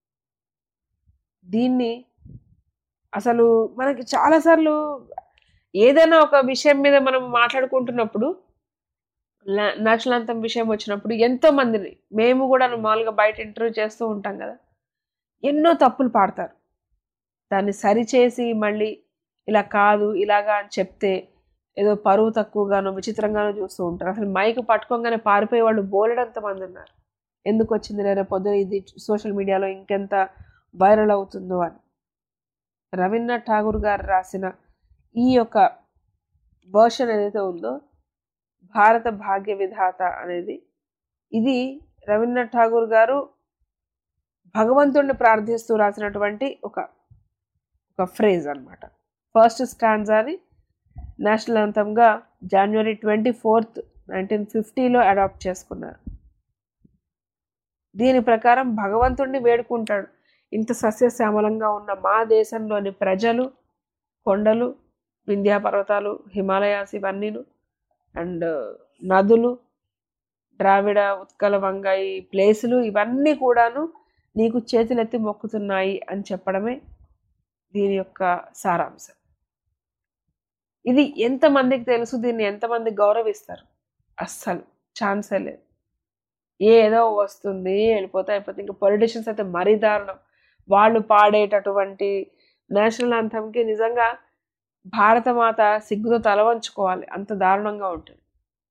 S5: దీన్ని అసలు మనకి చాలాసార్లు ఏదైనా ఒక విషయం మీద మనం మాట్లాడుకుంటున్నప్పుడు నేషనల్ అంతం విషయం వచ్చినప్పుడు ఎంతో మందిని మేము కూడా మామూలుగా బయట ఇంటర్వ్యూ చేస్తూ ఉంటాం కదా ఎన్నో తప్పులు పాడతారు దాన్ని సరిచేసి మళ్ళీ ఇలా కాదు ఇలాగా అని చెప్తే ఏదో పరువు తక్కువగానో విచిత్రంగానో చూస్తూ ఉంటారు అసలు మైక్ పట్టుకోగానే పారిపోయే వాళ్ళు బోలెడంత మంది ఉన్నారు ఎందుకు వచ్చింది రేపు పొద్దున ఇది సోషల్ మీడియాలో ఇంకెంత వైరల్ అవుతుందో అని రవీంద్రనాథ్ ఠాగూర్ గారు రాసిన ఈ యొక్క వర్షన్ ఏదైతే ఉందో భారత భాగ్య విధాత అనేది ఇది రవీంద్రనాథ్ ఠాగూర్ గారు భగవంతుడిని ప్రార్థిస్తూ రాసినటువంటి ఒక ఒక ఫ్రేజ్ అనమాట ఫస్ట్ స్టాండ్జాని నేషనల్ అంతంగా జనవరి ట్వంటీ ఫోర్త్ నైన్టీన్ ఫిఫ్టీలో అడాప్ట్ చేసుకున్నారు దీని ప్రకారం భగవంతుడిని వేడుకుంటాడు ఇంత సస్యశ్యామలంగా ఉన్న మా దేశంలోని ప్రజలు కొండలు వింధ్యా పర్వతాలు హిమాలయాస్ ఇవన్నీను అండ్ నదులు ద్రావిడ ఉత్కల వంగ ఈ ప్లేసులు ఇవన్నీ కూడాను నీకు చేతులెత్తి మొక్కుతున్నాయి అని చెప్పడమే దీని యొక్క సారాంశం ఇది ఎంతమందికి తెలుసు దీన్ని ఎంతమంది గౌరవిస్తారు అస్సలు ఛాన్సే లేదు ఏదో వస్తుంది వెళ్ళిపోతే అయిపోతే ఇంకా పొలిటీషియన్స్ అయితే మరీ దారుణం వాళ్ళు పాడేటటువంటి నేషనల్ అంతంకి నిజంగా భారతమాత సిగ్గుతో తల వంచుకోవాలి అంత దారుణంగా ఉంటుంది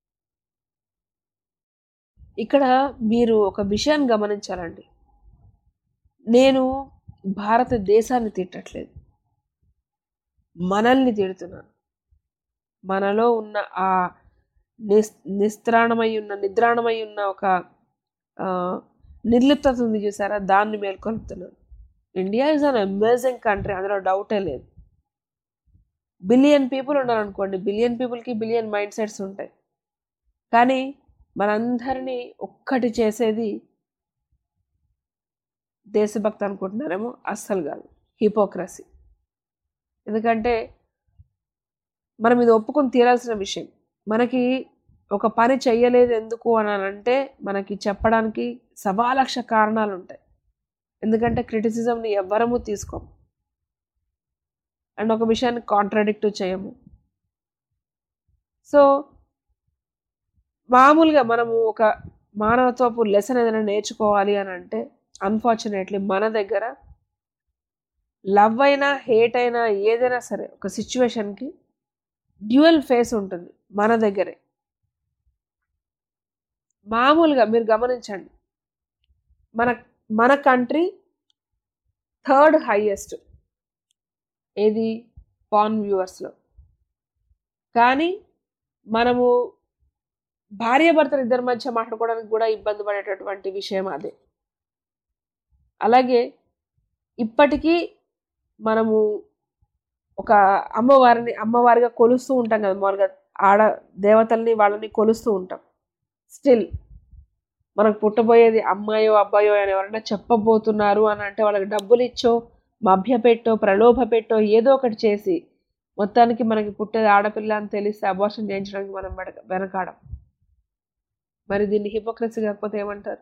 S5: ఇక్కడ మీరు ఒక విషయాన్ని గమనించాలండి నేను భారతదేశాన్ని తిట్టట్లేదు మనల్ని తిడుతున్నాను మనలో ఉన్న ఆ నిస్ నిస్త్రాణమై ఉన్న నిద్రాణమై ఉన్న ఒక నిర్లిప్తత ఉంది చూసారా దాన్ని మేల్కొల్పుతున్నాను India is an amazing country అందులో డౌటే లేదు బిలియన్ పీపుల్ ఉన్నారనుకోండి బిలియన్ పీపుల్కి బిలియన్ మైండ్ సెట్స్ ఉంటాయి కానీ మనందరినీ ఒక్కటి చేసేది దేశభక్తి అనుకుంటున్నారేమో అస్సలు కాదు హిపోక్రసీ ఎందుకంటే మనం ఇది ఒప్పుకొని తీరాల్సిన విషయం మనకి ఒక పని చెయ్యలేదు ఎందుకు అని అంటే మనకి చెప్పడానికి సవాలక్ష కారణాలు ఉంటాయి ఎందుకంటే క్రిటిసిజంని ఎవ్వరము తీసుకోం అండ్ ఒక విషయాన్ని కాంట్రాడిక్ట్ చేయము సో మామూలుగా మనము ఒక మానవత్వపు లెసన్ ఏదైనా నేర్చుకోవాలి అని అంటే అన్ఫార్చునేట్లీ మన దగ్గర లవ్ అయినా హేట్ అయినా ఏదైనా సరే ఒక సిచ్యువేషన్కి డ్యూయల్ ఫేస్ ఉంటుంది మన దగ్గరే మామూలుగా మీరు గమనించండి మన మన కంట్రీ థర్డ్ హైయెస్ట్ ఏది పాన్ వ్యూవర్స్లో కానీ మనము భార్యాభర్తలు ఇద్దరి మధ్య మాట్లాడుకోవడానికి కూడా ఇబ్బంది పడేటటువంటి విషయం అదే అలాగే ఇప్పటికీ మనము ఒక అమ్మవారిని అమ్మవారిగా కొలుస్తూ ఉంటాం కదా మామూలుగా ఆడ దేవతల్ని వాళ్ళని కొలుస్తూ ఉంటాం స్టిల్ మనకు పుట్టబోయేది అమ్మాయో అబ్బాయో అని ఎవరైనా చెప్పబోతున్నారు అని అంటే వాళ్ళకి డబ్బులు ఇచ్చో మభ్యపెట్టో ప్రలోభ పెట్టో ఏదో ఒకటి చేసి మొత్తానికి మనకి పుట్టేది ఆడపిల్ల అని తెలిస్తే అబార్షన్ చేయించడానికి మనం వెనక వెనకాడం మరి దీన్ని హిపోక్రసీ కాకపోతే ఏమంటారు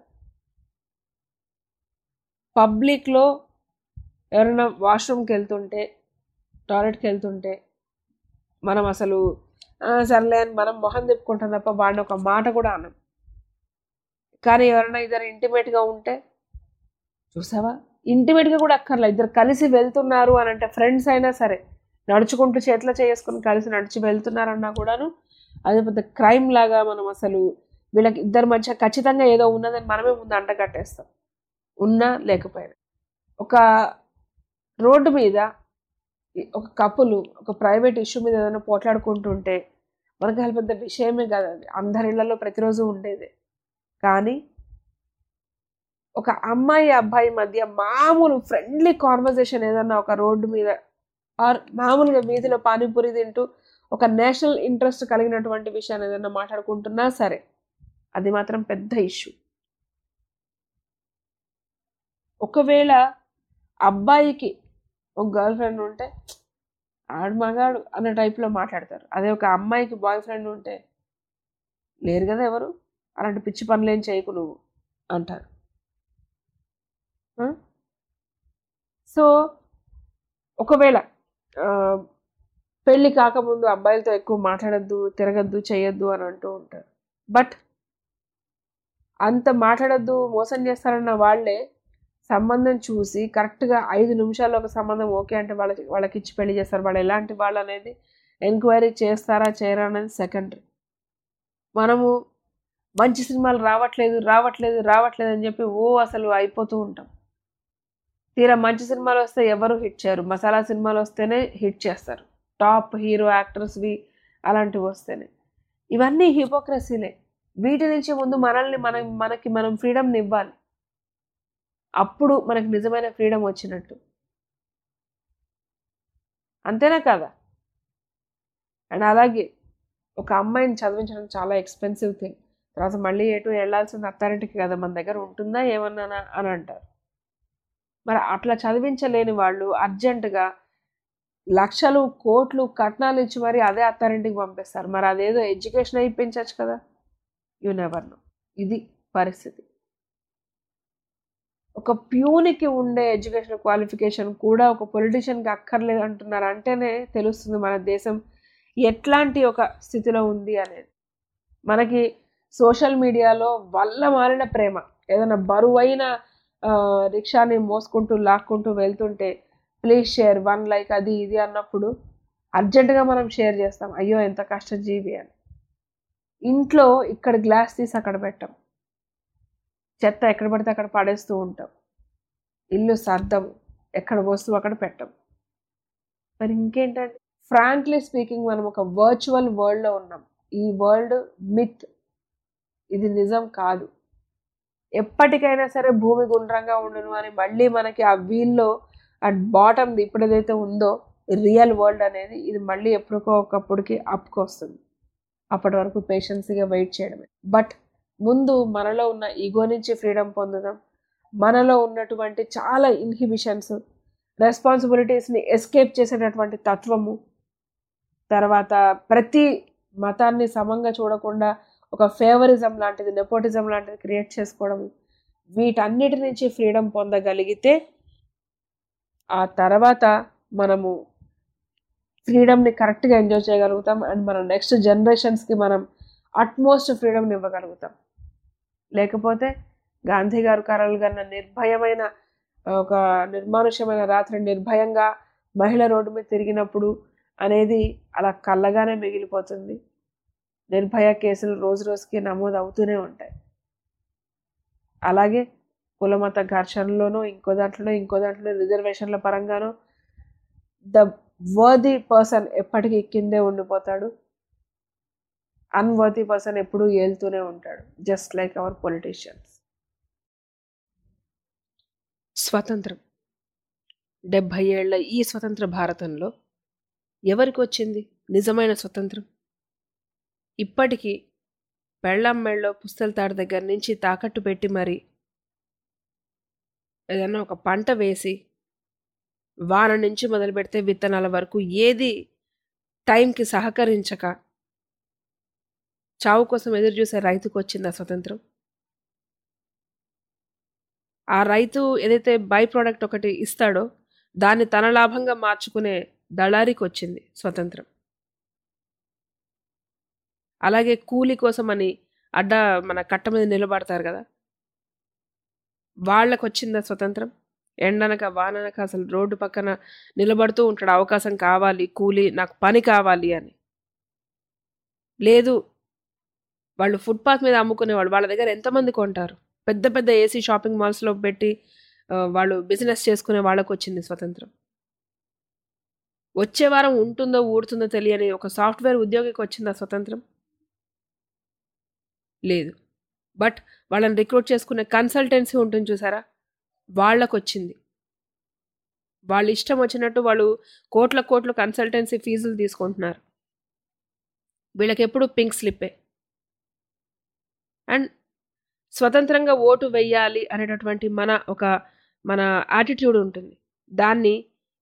S5: పబ్లిక్లో ఎవరైనా వాష్రూమ్కి వెళ్తుంటే టాయిలెట్కి వెళ్తుంటే మనం అసలు సర్లే అని మనం మొహం తిప్పుకుంటాం తప్ప వాడిని ఒక మాట కూడా అనం కానీ ఎవరైనా ఇద్దరు ఇంటిమేట్గా ఉంటే చూసావా ఇంటిమేట్గా కూడా అక్కర్లే ఇద్దరు కలిసి వెళ్తున్నారు అని అంటే ఫ్రెండ్స్ అయినా సరే నడుచుకుంటూ చేతిలో చేసుకుని కలిసి నడిచి వెళ్తున్నారన్నా కూడాను అది పెద్ద క్రైమ్ లాగా మనం అసలు వీళ్ళకి ఇద్దరి మధ్య ఖచ్చితంగా ఏదో ఉన్నదని మనమే ముందు అంటగట్టేస్తాం ఉన్నా లేకపోయినా ఒక రోడ్డు మీద ఒక కప్పులు ఒక ప్రైవేట్ ఇష్యూ మీద ఏదైనా పోట్లాడుకుంటుంటే మనకి అసలు పెద్ద విషయమే కాదు అది అందరి ఇళ్లలో ప్రతిరోజు ఉండేదే కానీ ఒక అమ్మాయి అబ్బాయి మధ్య మామూలు ఫ్రెండ్లీ కాన్వర్జేషన్ ఏదన్నా ఒక రోడ్డు మీద ఆర్ మామూలుగా వీధిలో పానీపూరి తింటూ ఒక నేషనల్ ఇంట్రెస్ట్ కలిగినటువంటి విషయాన్ని ఏదైనా మాట్లాడుకుంటున్నా సరే అది మాత్రం పెద్ద ఇష్యూ ఒకవేళ అబ్బాయికి ఒక గర్ల్ ఫ్రెండ్ ఉంటే ఆడు మగాడు అన్న టైప్లో మాట్లాడతారు అదే ఒక అమ్మాయికి బాయ్ ఫ్రెండ్ ఉంటే లేరు కదా ఎవరు అలాంటి పిచ్చి పనులేం చేయకు నువ్వు అంటారు ఆ? సో ఒకవేళ ఆ, పెళ్ళి కాకముందు అబ్బాయిలతో ఎక్కువ మాట్లాడద్దు తిరగద్దు చేయొద్దు అని అంటూ ఉంటారు బట్ అంత మాట్లాడద్దు మోసం చేస్తారన్న వాళ్ళే సంబంధం చూసి కరెక్ట్గా ఐదు నిమిషాల్లో ఒక సంబంధం ఓకే అంటే వాళ్ళకి వాళ్ళకి ఇచ్చి పెళ్లి చేస్తారు వాళ్ళు ఎలాంటి వాళ్ళు అనేది ఎంక్వైరీ చేస్తారా చేయరా అనేది సెకండరీ మనము మంచి సినిమాలు రావట్లేదు రావట్లేదు రావట్లేదు అని చెప్పి ఓ అసలు అయిపోతూ ఉంటాం తీరా మంచి సినిమాలు వస్తే ఎవరు హిట్ చేయరు మసాలా సినిమాలు వస్తేనే హిట్ చేస్తారు టాప్ హీరో యాక్టర్స్వి అలాంటివి వస్తేనే ఇవన్నీ హిపోక్రసీలే వీటి నుంచి ముందు మనల్ని మనం మనకి మనం ఫ్రీడమ్ని ఇవ్వాలి అప్పుడు మనకి నిజమైన ఫ్రీడమ్ వచ్చినట్టు అంతేనా కదా అండ్ అలాగే ఒక అమ్మాయిని చదివించడం చాలా ఎక్స్పెన్సివ్ థింగ్ తర్వాత మళ్ళీ ఎటు వెళ్ళాల్సిన అత్తారింటికి కదా మన దగ్గర ఉంటుందా ఏమన్నా అని అంటారు మరి అట్లా చదివించలేని వాళ్ళు అర్జెంటుగా లక్షలు కోట్లు కట్నాలు ఇచ్చి మరి అదే అత్తారింటికి పంపిస్తారు మరి అదేదో ఎడ్యుకేషన్ అయిపించవచ్చు కదా యు నెవర్ నో ఇది పరిస్థితి ఒక ప్యూనికి ఉండే ఎడ్యుకేషన్ క్వాలిఫికేషన్ కూడా ఒక పొలిటీషియన్కి అక్కర్లేదు అంటున్నారు అంటేనే తెలుస్తుంది మన దేశం ఎట్లాంటి ఒక స్థితిలో ఉంది అనేది మనకి సోషల్ మీడియాలో వల్ల మారిన ప్రేమ ఏదైనా బరువైన ఆ, రిక్షాని మోసుకుంటూ లాక్కుంటూ వెళ్తుంటే ప్లీజ్ షేర్ వన్ లైక్ అది ఇది అన్నప్పుడు అర్జెంటుగా మనం షేర్ చేస్తాం అయ్యో ఎంత కష్టజీవి అని ఇంట్లో ఇక్కడ గ్లాస్ తీసి అక్కడ పెట్టాం చెత్త ఎక్కడ పడితే అక్కడ పడేస్తూ ఉంటాం ఇల్లు సర్దము ఎక్కడ వస్తువు అక్కడ పెట్టం మరి ఇంకేంటంటే ఫ్రాంక్లీ స్పీకింగ్ మనం ఒక వర్చువల్ వరల్డ్లో ఉన్నాం ఈ వరల్డ్ మిత్ ఇది నిజం కాదు ఎప్పటికైనా సరే భూమి గుండ్రంగా ఉండును అని మళ్ళీ మనకి ఆ వీల్లో అట్ బాటమ్ ఇప్పుడు ఏదైతే ఉందో రియల్ వరల్డ్ అనేది ఇది మళ్ళీ ఎప్పటికో ఒకప్పటికి అప్కి వస్తుంది అప్పటి వరకు పేషెన్సీగా వెయిట్ చేయడమే బట్ ముందు మనలో ఉన్న ఈగో నుంచి ఫ్రీడమ్ పొందుదాం మనలో ఉన్నటువంటి చాలా ఇన్హిబిషన్స్ రెస్పాన్సిబిలిటీస్ని ఎస్కేప్ చేసేటటువంటి తత్వము తర్వాత ప్రతి మతాన్ని సమంగా చూడకుండా ఒక ఫేవరిజం లాంటిది నెపోటిజం లాంటిది క్రియేట్ చేసుకోవడం వీటన్నిటి నుంచి ఫ్రీడమ్ పొందగలిగితే ఆ తర్వాత మనము ఫ్రీడమ్ని కరెక్ట్గా ఎంజాయ్ చేయగలుగుతాం అండ్ మన నెక్స్ట్ జనరేషన్స్కి మనం అట్మోస్ట్ ఫ్రీడమ్ని ఇవ్వగలుగుతాం లేకపోతే గాంధీ గారు కలలు కన్న నిర్భయమైన ఒక నిర్మానుష్యమైన రాత్రి నిర్భయంగా మహిళ రోడ్డు మీద తిరిగినప్పుడు అనేది అలా కళ్ళగానే మిగిలిపోతుంది నిర్భయ కేసులు రోజు రోజుకి నమోదు అవుతూనే ఉంటాయి అలాగే కులమత ఘర్షణలోనూ ఇంకో దాంట్లో ఇంకో దాంట్లో రిజర్వేషన్ల పరంగానూ ద వర్ది పర్సన్ ఎప్పటికీ కిందే ఉండిపోతాడు అన్వర్ది పర్సన్ ఎప్పుడూ ఏలుతూనే ఉంటాడు జస్ట్ లైక్ అవర్ పొలిటీషియన్స్ స్వతంత్రం డెబ్భై ఏళ్ల ఈ స్వతంత్ర భారతంలో ఎవరికి వచ్చింది నిజమైన స్వతంత్రం ఇప్పటికీ పెళ్ళాం మెళ్ళలో పుస్తల తాడు దగ్గర నుంచి తాకట్టు పెట్టి మరి ఏదైనా ఒక పంట వేసి వాన నుంచి మొదలు పెడితే విత్తనాల వరకు ఏది టైంకి సహకరించక చావు కోసం ఎదురు చూసే రైతుకు వచ్చింది ఆ స్వతంత్రం ఆ రైతు ఏదైతే బై ప్రోడక్ట్ ఒకటి ఇస్తాడో దాన్ని తన లాభంగా మార్చుకునే దళారికి వచ్చింది స్వతంత్రం అలాగే కూలి కోసం అని అడ్డ మన కట్ట మీద నిలబడతారు కదా వాళ్ళకు వచ్చిందా స్వతంత్రం ఎండనక వాననక అసలు రోడ్డు పక్కన నిలబడుతూ ఉంటాడు అవకాశం కావాలి కూలి నాకు పని కావాలి అని లేదు వాళ్ళు ఫుట్పాత్ మీద అమ్ముకునేవాళ్ళు వాళ్ళ దగ్గర ఎంతమంది కొంటారు పెద్ద పెద్ద ఏసీ షాపింగ్ మాల్స్లో పెట్టి ఆ, వాళ్ళు బిజినెస్ చేసుకునే వాళ్ళకు వచ్చింది స్వతంత్రం వచ్చే వారం ఉంటుందో ఊడుతుందో తెలియని ఒక సాఫ్ట్వేర్ ఉద్యోగికి వచ్చిందా స్వతంత్రం లేదు బట్ వాళ్ళని రిక్రూట్ చేసుకునే కన్సల్టెన్సీ ఉంటుంది చూసారా వాళ్ళకు వచ్చింది వాళ్ళు ఇష్టం వచ్చినట్టు వాళ్ళు కోట్ల కోట్ల కన్సల్టెన్సీ ఫీజులు తీసుకుంటున్నారు వీళ్ళకి ఎప్పుడు పింక్ స్లిప్పే అండ్ స్వతంత్రంగా ఓటు వెయ్యాలి అనేటటువంటి మన ఒక మన యాటిట్యూడ్ ఉంటుంది దాన్ని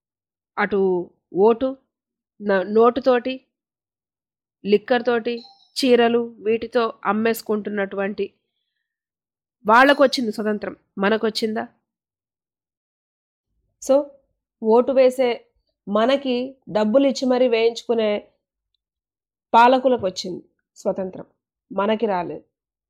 S5: అటు ఓటు న- నోటుతోటి లిక్కర్ తోటి చీరలు వీటితో అమ్మేసుకుంటున్నటువంటి వాళ్ళకు వచ్చింది స్వతంత్రం మనకు వచ్చిందా సో ఓటు వేసే మనకి డబ్బులు ఇచ్చి మరీ వేయించుకునే పాలకులకు వచ్చింది స్వతంత్రం మనకి రాలేదు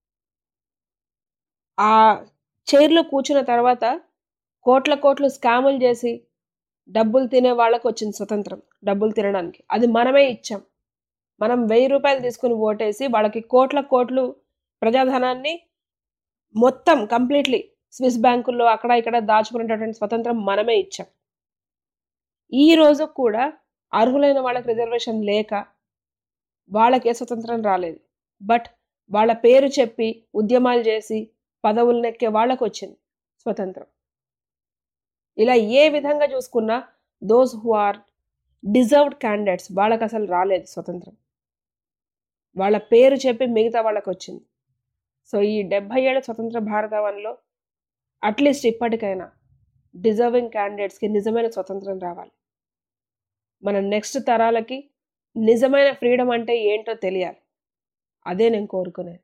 S5: ఆ చైర్లో కూర్చున్న తర్వాత కోట్ల కోట్లు స్కాములు చేసి డబ్బులు తినే వాళ్ళకు వచ్చింది స్వతంత్రం డబ్బులు తినడానికి అది మనమే ఇచ్చాం మనం వెయ్యి రూపాయలు తీసుకుని ఓటేసి వాళ్ళకి కోట్ల కోట్లు ప్రజాధనాన్ని మొత్తం కంప్లీట్లీ స్విస్ బ్యాంకుల్లో అక్కడ ఇక్కడ దాచుకునేటటువంటి స్వతంత్రం మనమే ఇచ్చాం ఈ రోజు కూడా అర్హులైన వాళ్ళకి రిజర్వేషన్ లేక వాళ్ళకే స్వతంత్రం రాలేదు బట్ వాళ్ళ పేరు చెప్పి ఉద్యమాలు చేసి పదవులు నెక్కే వాళ్ళకు వచ్చింది స్వతంత్రం ఇలా ఏ విధంగా చూసుకున్నా those who are deserved candidates వాళ్ళకి అసలు రాలేదు స్వతంత్రం వాళ్ళ పేరు చెప్పి మిగతా వాళ్ళకి వచ్చింది సో ఈ డెబ్భై ఏళ్ళ స్వతంత్ర భారతవన్లో అట్లీస్ట్ ఇప్పటికైనా డిజర్వింగ్ క్యాండిడేట్స్కి నిజమైన స్వతంత్రం రావాలి మన నెక్స్ట్ తరాలకి నిజమైన ఫ్రీడమ్ అంటే ఏంటో తెలియాలి అదే నేను కోరుకునేది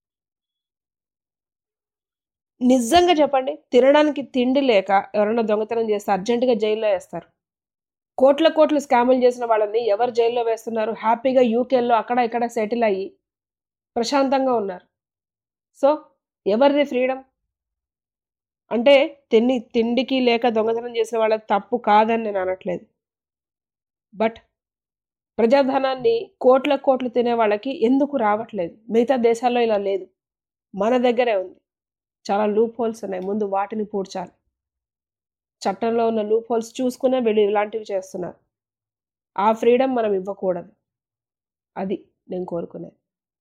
S5: నిజంగా చెప్పండి తినడానికి తిండి లేక ఎవరైనా దొంగతనం చేస్తే అర్జెంటుగా జైల్లో వేస్తారు కోట్ల కోట్లు స్కాములు చేసిన వాళ్ళని ఎవరు జైల్లో వేస్తున్నారు హ్యాపీగా యూకేలో అక్కడ ఇక్కడ సెటిల్ అయ్యి ప్రశాంతంగా ఉన్నారు సో ఎవరిది ఫ్రీడమ్ అంటే తిండి తిండికి లేక దొంగతనం చేసిన వాళ్ళ తప్పు కాదని నేను అనట్లేదు బట్ ప్రజాధనాన్ని కోట్ల కోట్లు తినే వాళ్ళకి ఎందుకు రావట్లేదు మిగతా దేశాల్లో ఇలా లేదు మన దగ్గరే ఉంది చాలా లూప్ హోల్స్ ఉన్నాయి ముందు వాటిని పూడ్చాలి చట్టంలో ఉన్న లూప్ హోల్స్ చూసుకునే వీళ్ళు ఇలాంటివి చేస్తున్నారు ఆ ఫ్రీడమ్ మనం ఇవ్వకూడదు అది నేను కోరుకునేది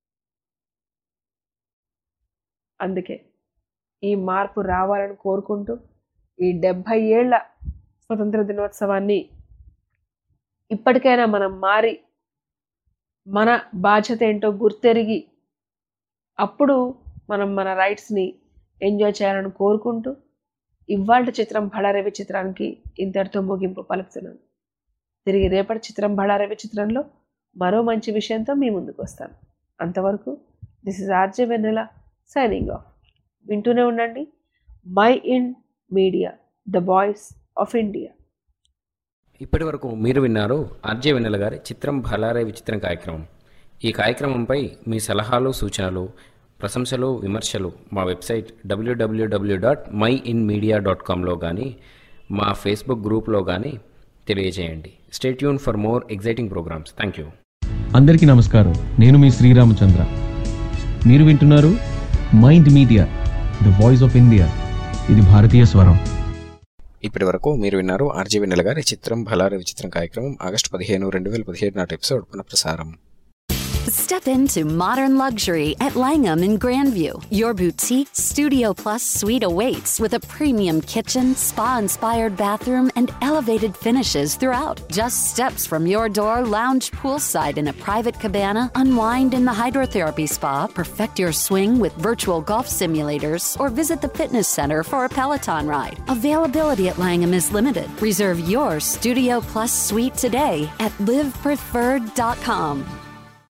S5: అందుకే ఈ మార్పు రావాలని కోరుకుంటూ ఈ డెబ్భై ఏళ్ల స్వతంత్ర దినోత్సవాన్ని ఇప్పటికైనా మనం మారి మన బాధ్యత ఏంటో గుర్తెరిగి అప్పుడు మనం మన రైట్స్ని ఎంజాయ్ చేయాలని కోరుకుంటూ ఇవాళ చిత్రం బళారవి చిత్రానికి ఇంతటితో ముగింపు పలుకుతున్నాను తిరిగి రేపటి చిత్రం బళారవి చిత్రంలో మరో మంచి విషయంతో మీ ముందుకు వస్తాను అంతవరకు this is RJ Vennela signing off వింటూనే ఉండండి my in media the voice of India
S2: ఇప్పటి వరకు మీరు విన్నారు ఆర్జే వెన్నెల గారి చిత్రం భలారే విచిత్రం కార్యక్రమం ఈ కార్యక్రమంపై మీ సలహాలు సూచనలు ప్రశంసలు విమర్శలు మా website W W W dot my in media dot కామ్లో కానీ మా ఫేస్బుక్ గ్రూప్లో కానీ తెలియజేయండి stay tuned for more exciting programmes thank you
S1: అందరికీ నమస్కారం నేను మీ శ్రీరామచంద్ర మీరు వింటున్నారు mind media the voice of India ఇది భారతీయ స్వరం
S2: ఇప్పటి వరకు మీరు విన్నారు ఆర్జే వెన్నెల గారి చిత్రం భలారే విచిత్రం కార్యక్రమం ఆగస్టు పదిహేను రెండు వేల పదిహేడు నాటి ఎపిసోడ్ పునఃప్రసారం
S3: Step into modern luxury at Langham in Grandview. Your boutique Studio Plus suite awaits with a premium kitchen, spa inspired bathroom, and elevated finishes throughout. Just steps from your door, lounge poolside in a private cabana, unwind in the hydrotherapy spa, perfect your swing with virtual golf simulators, or visit the fitness center for a Peloton ride. Availability at Langham is limited. Reserve your Studio Plus suite today at livepreferred.com.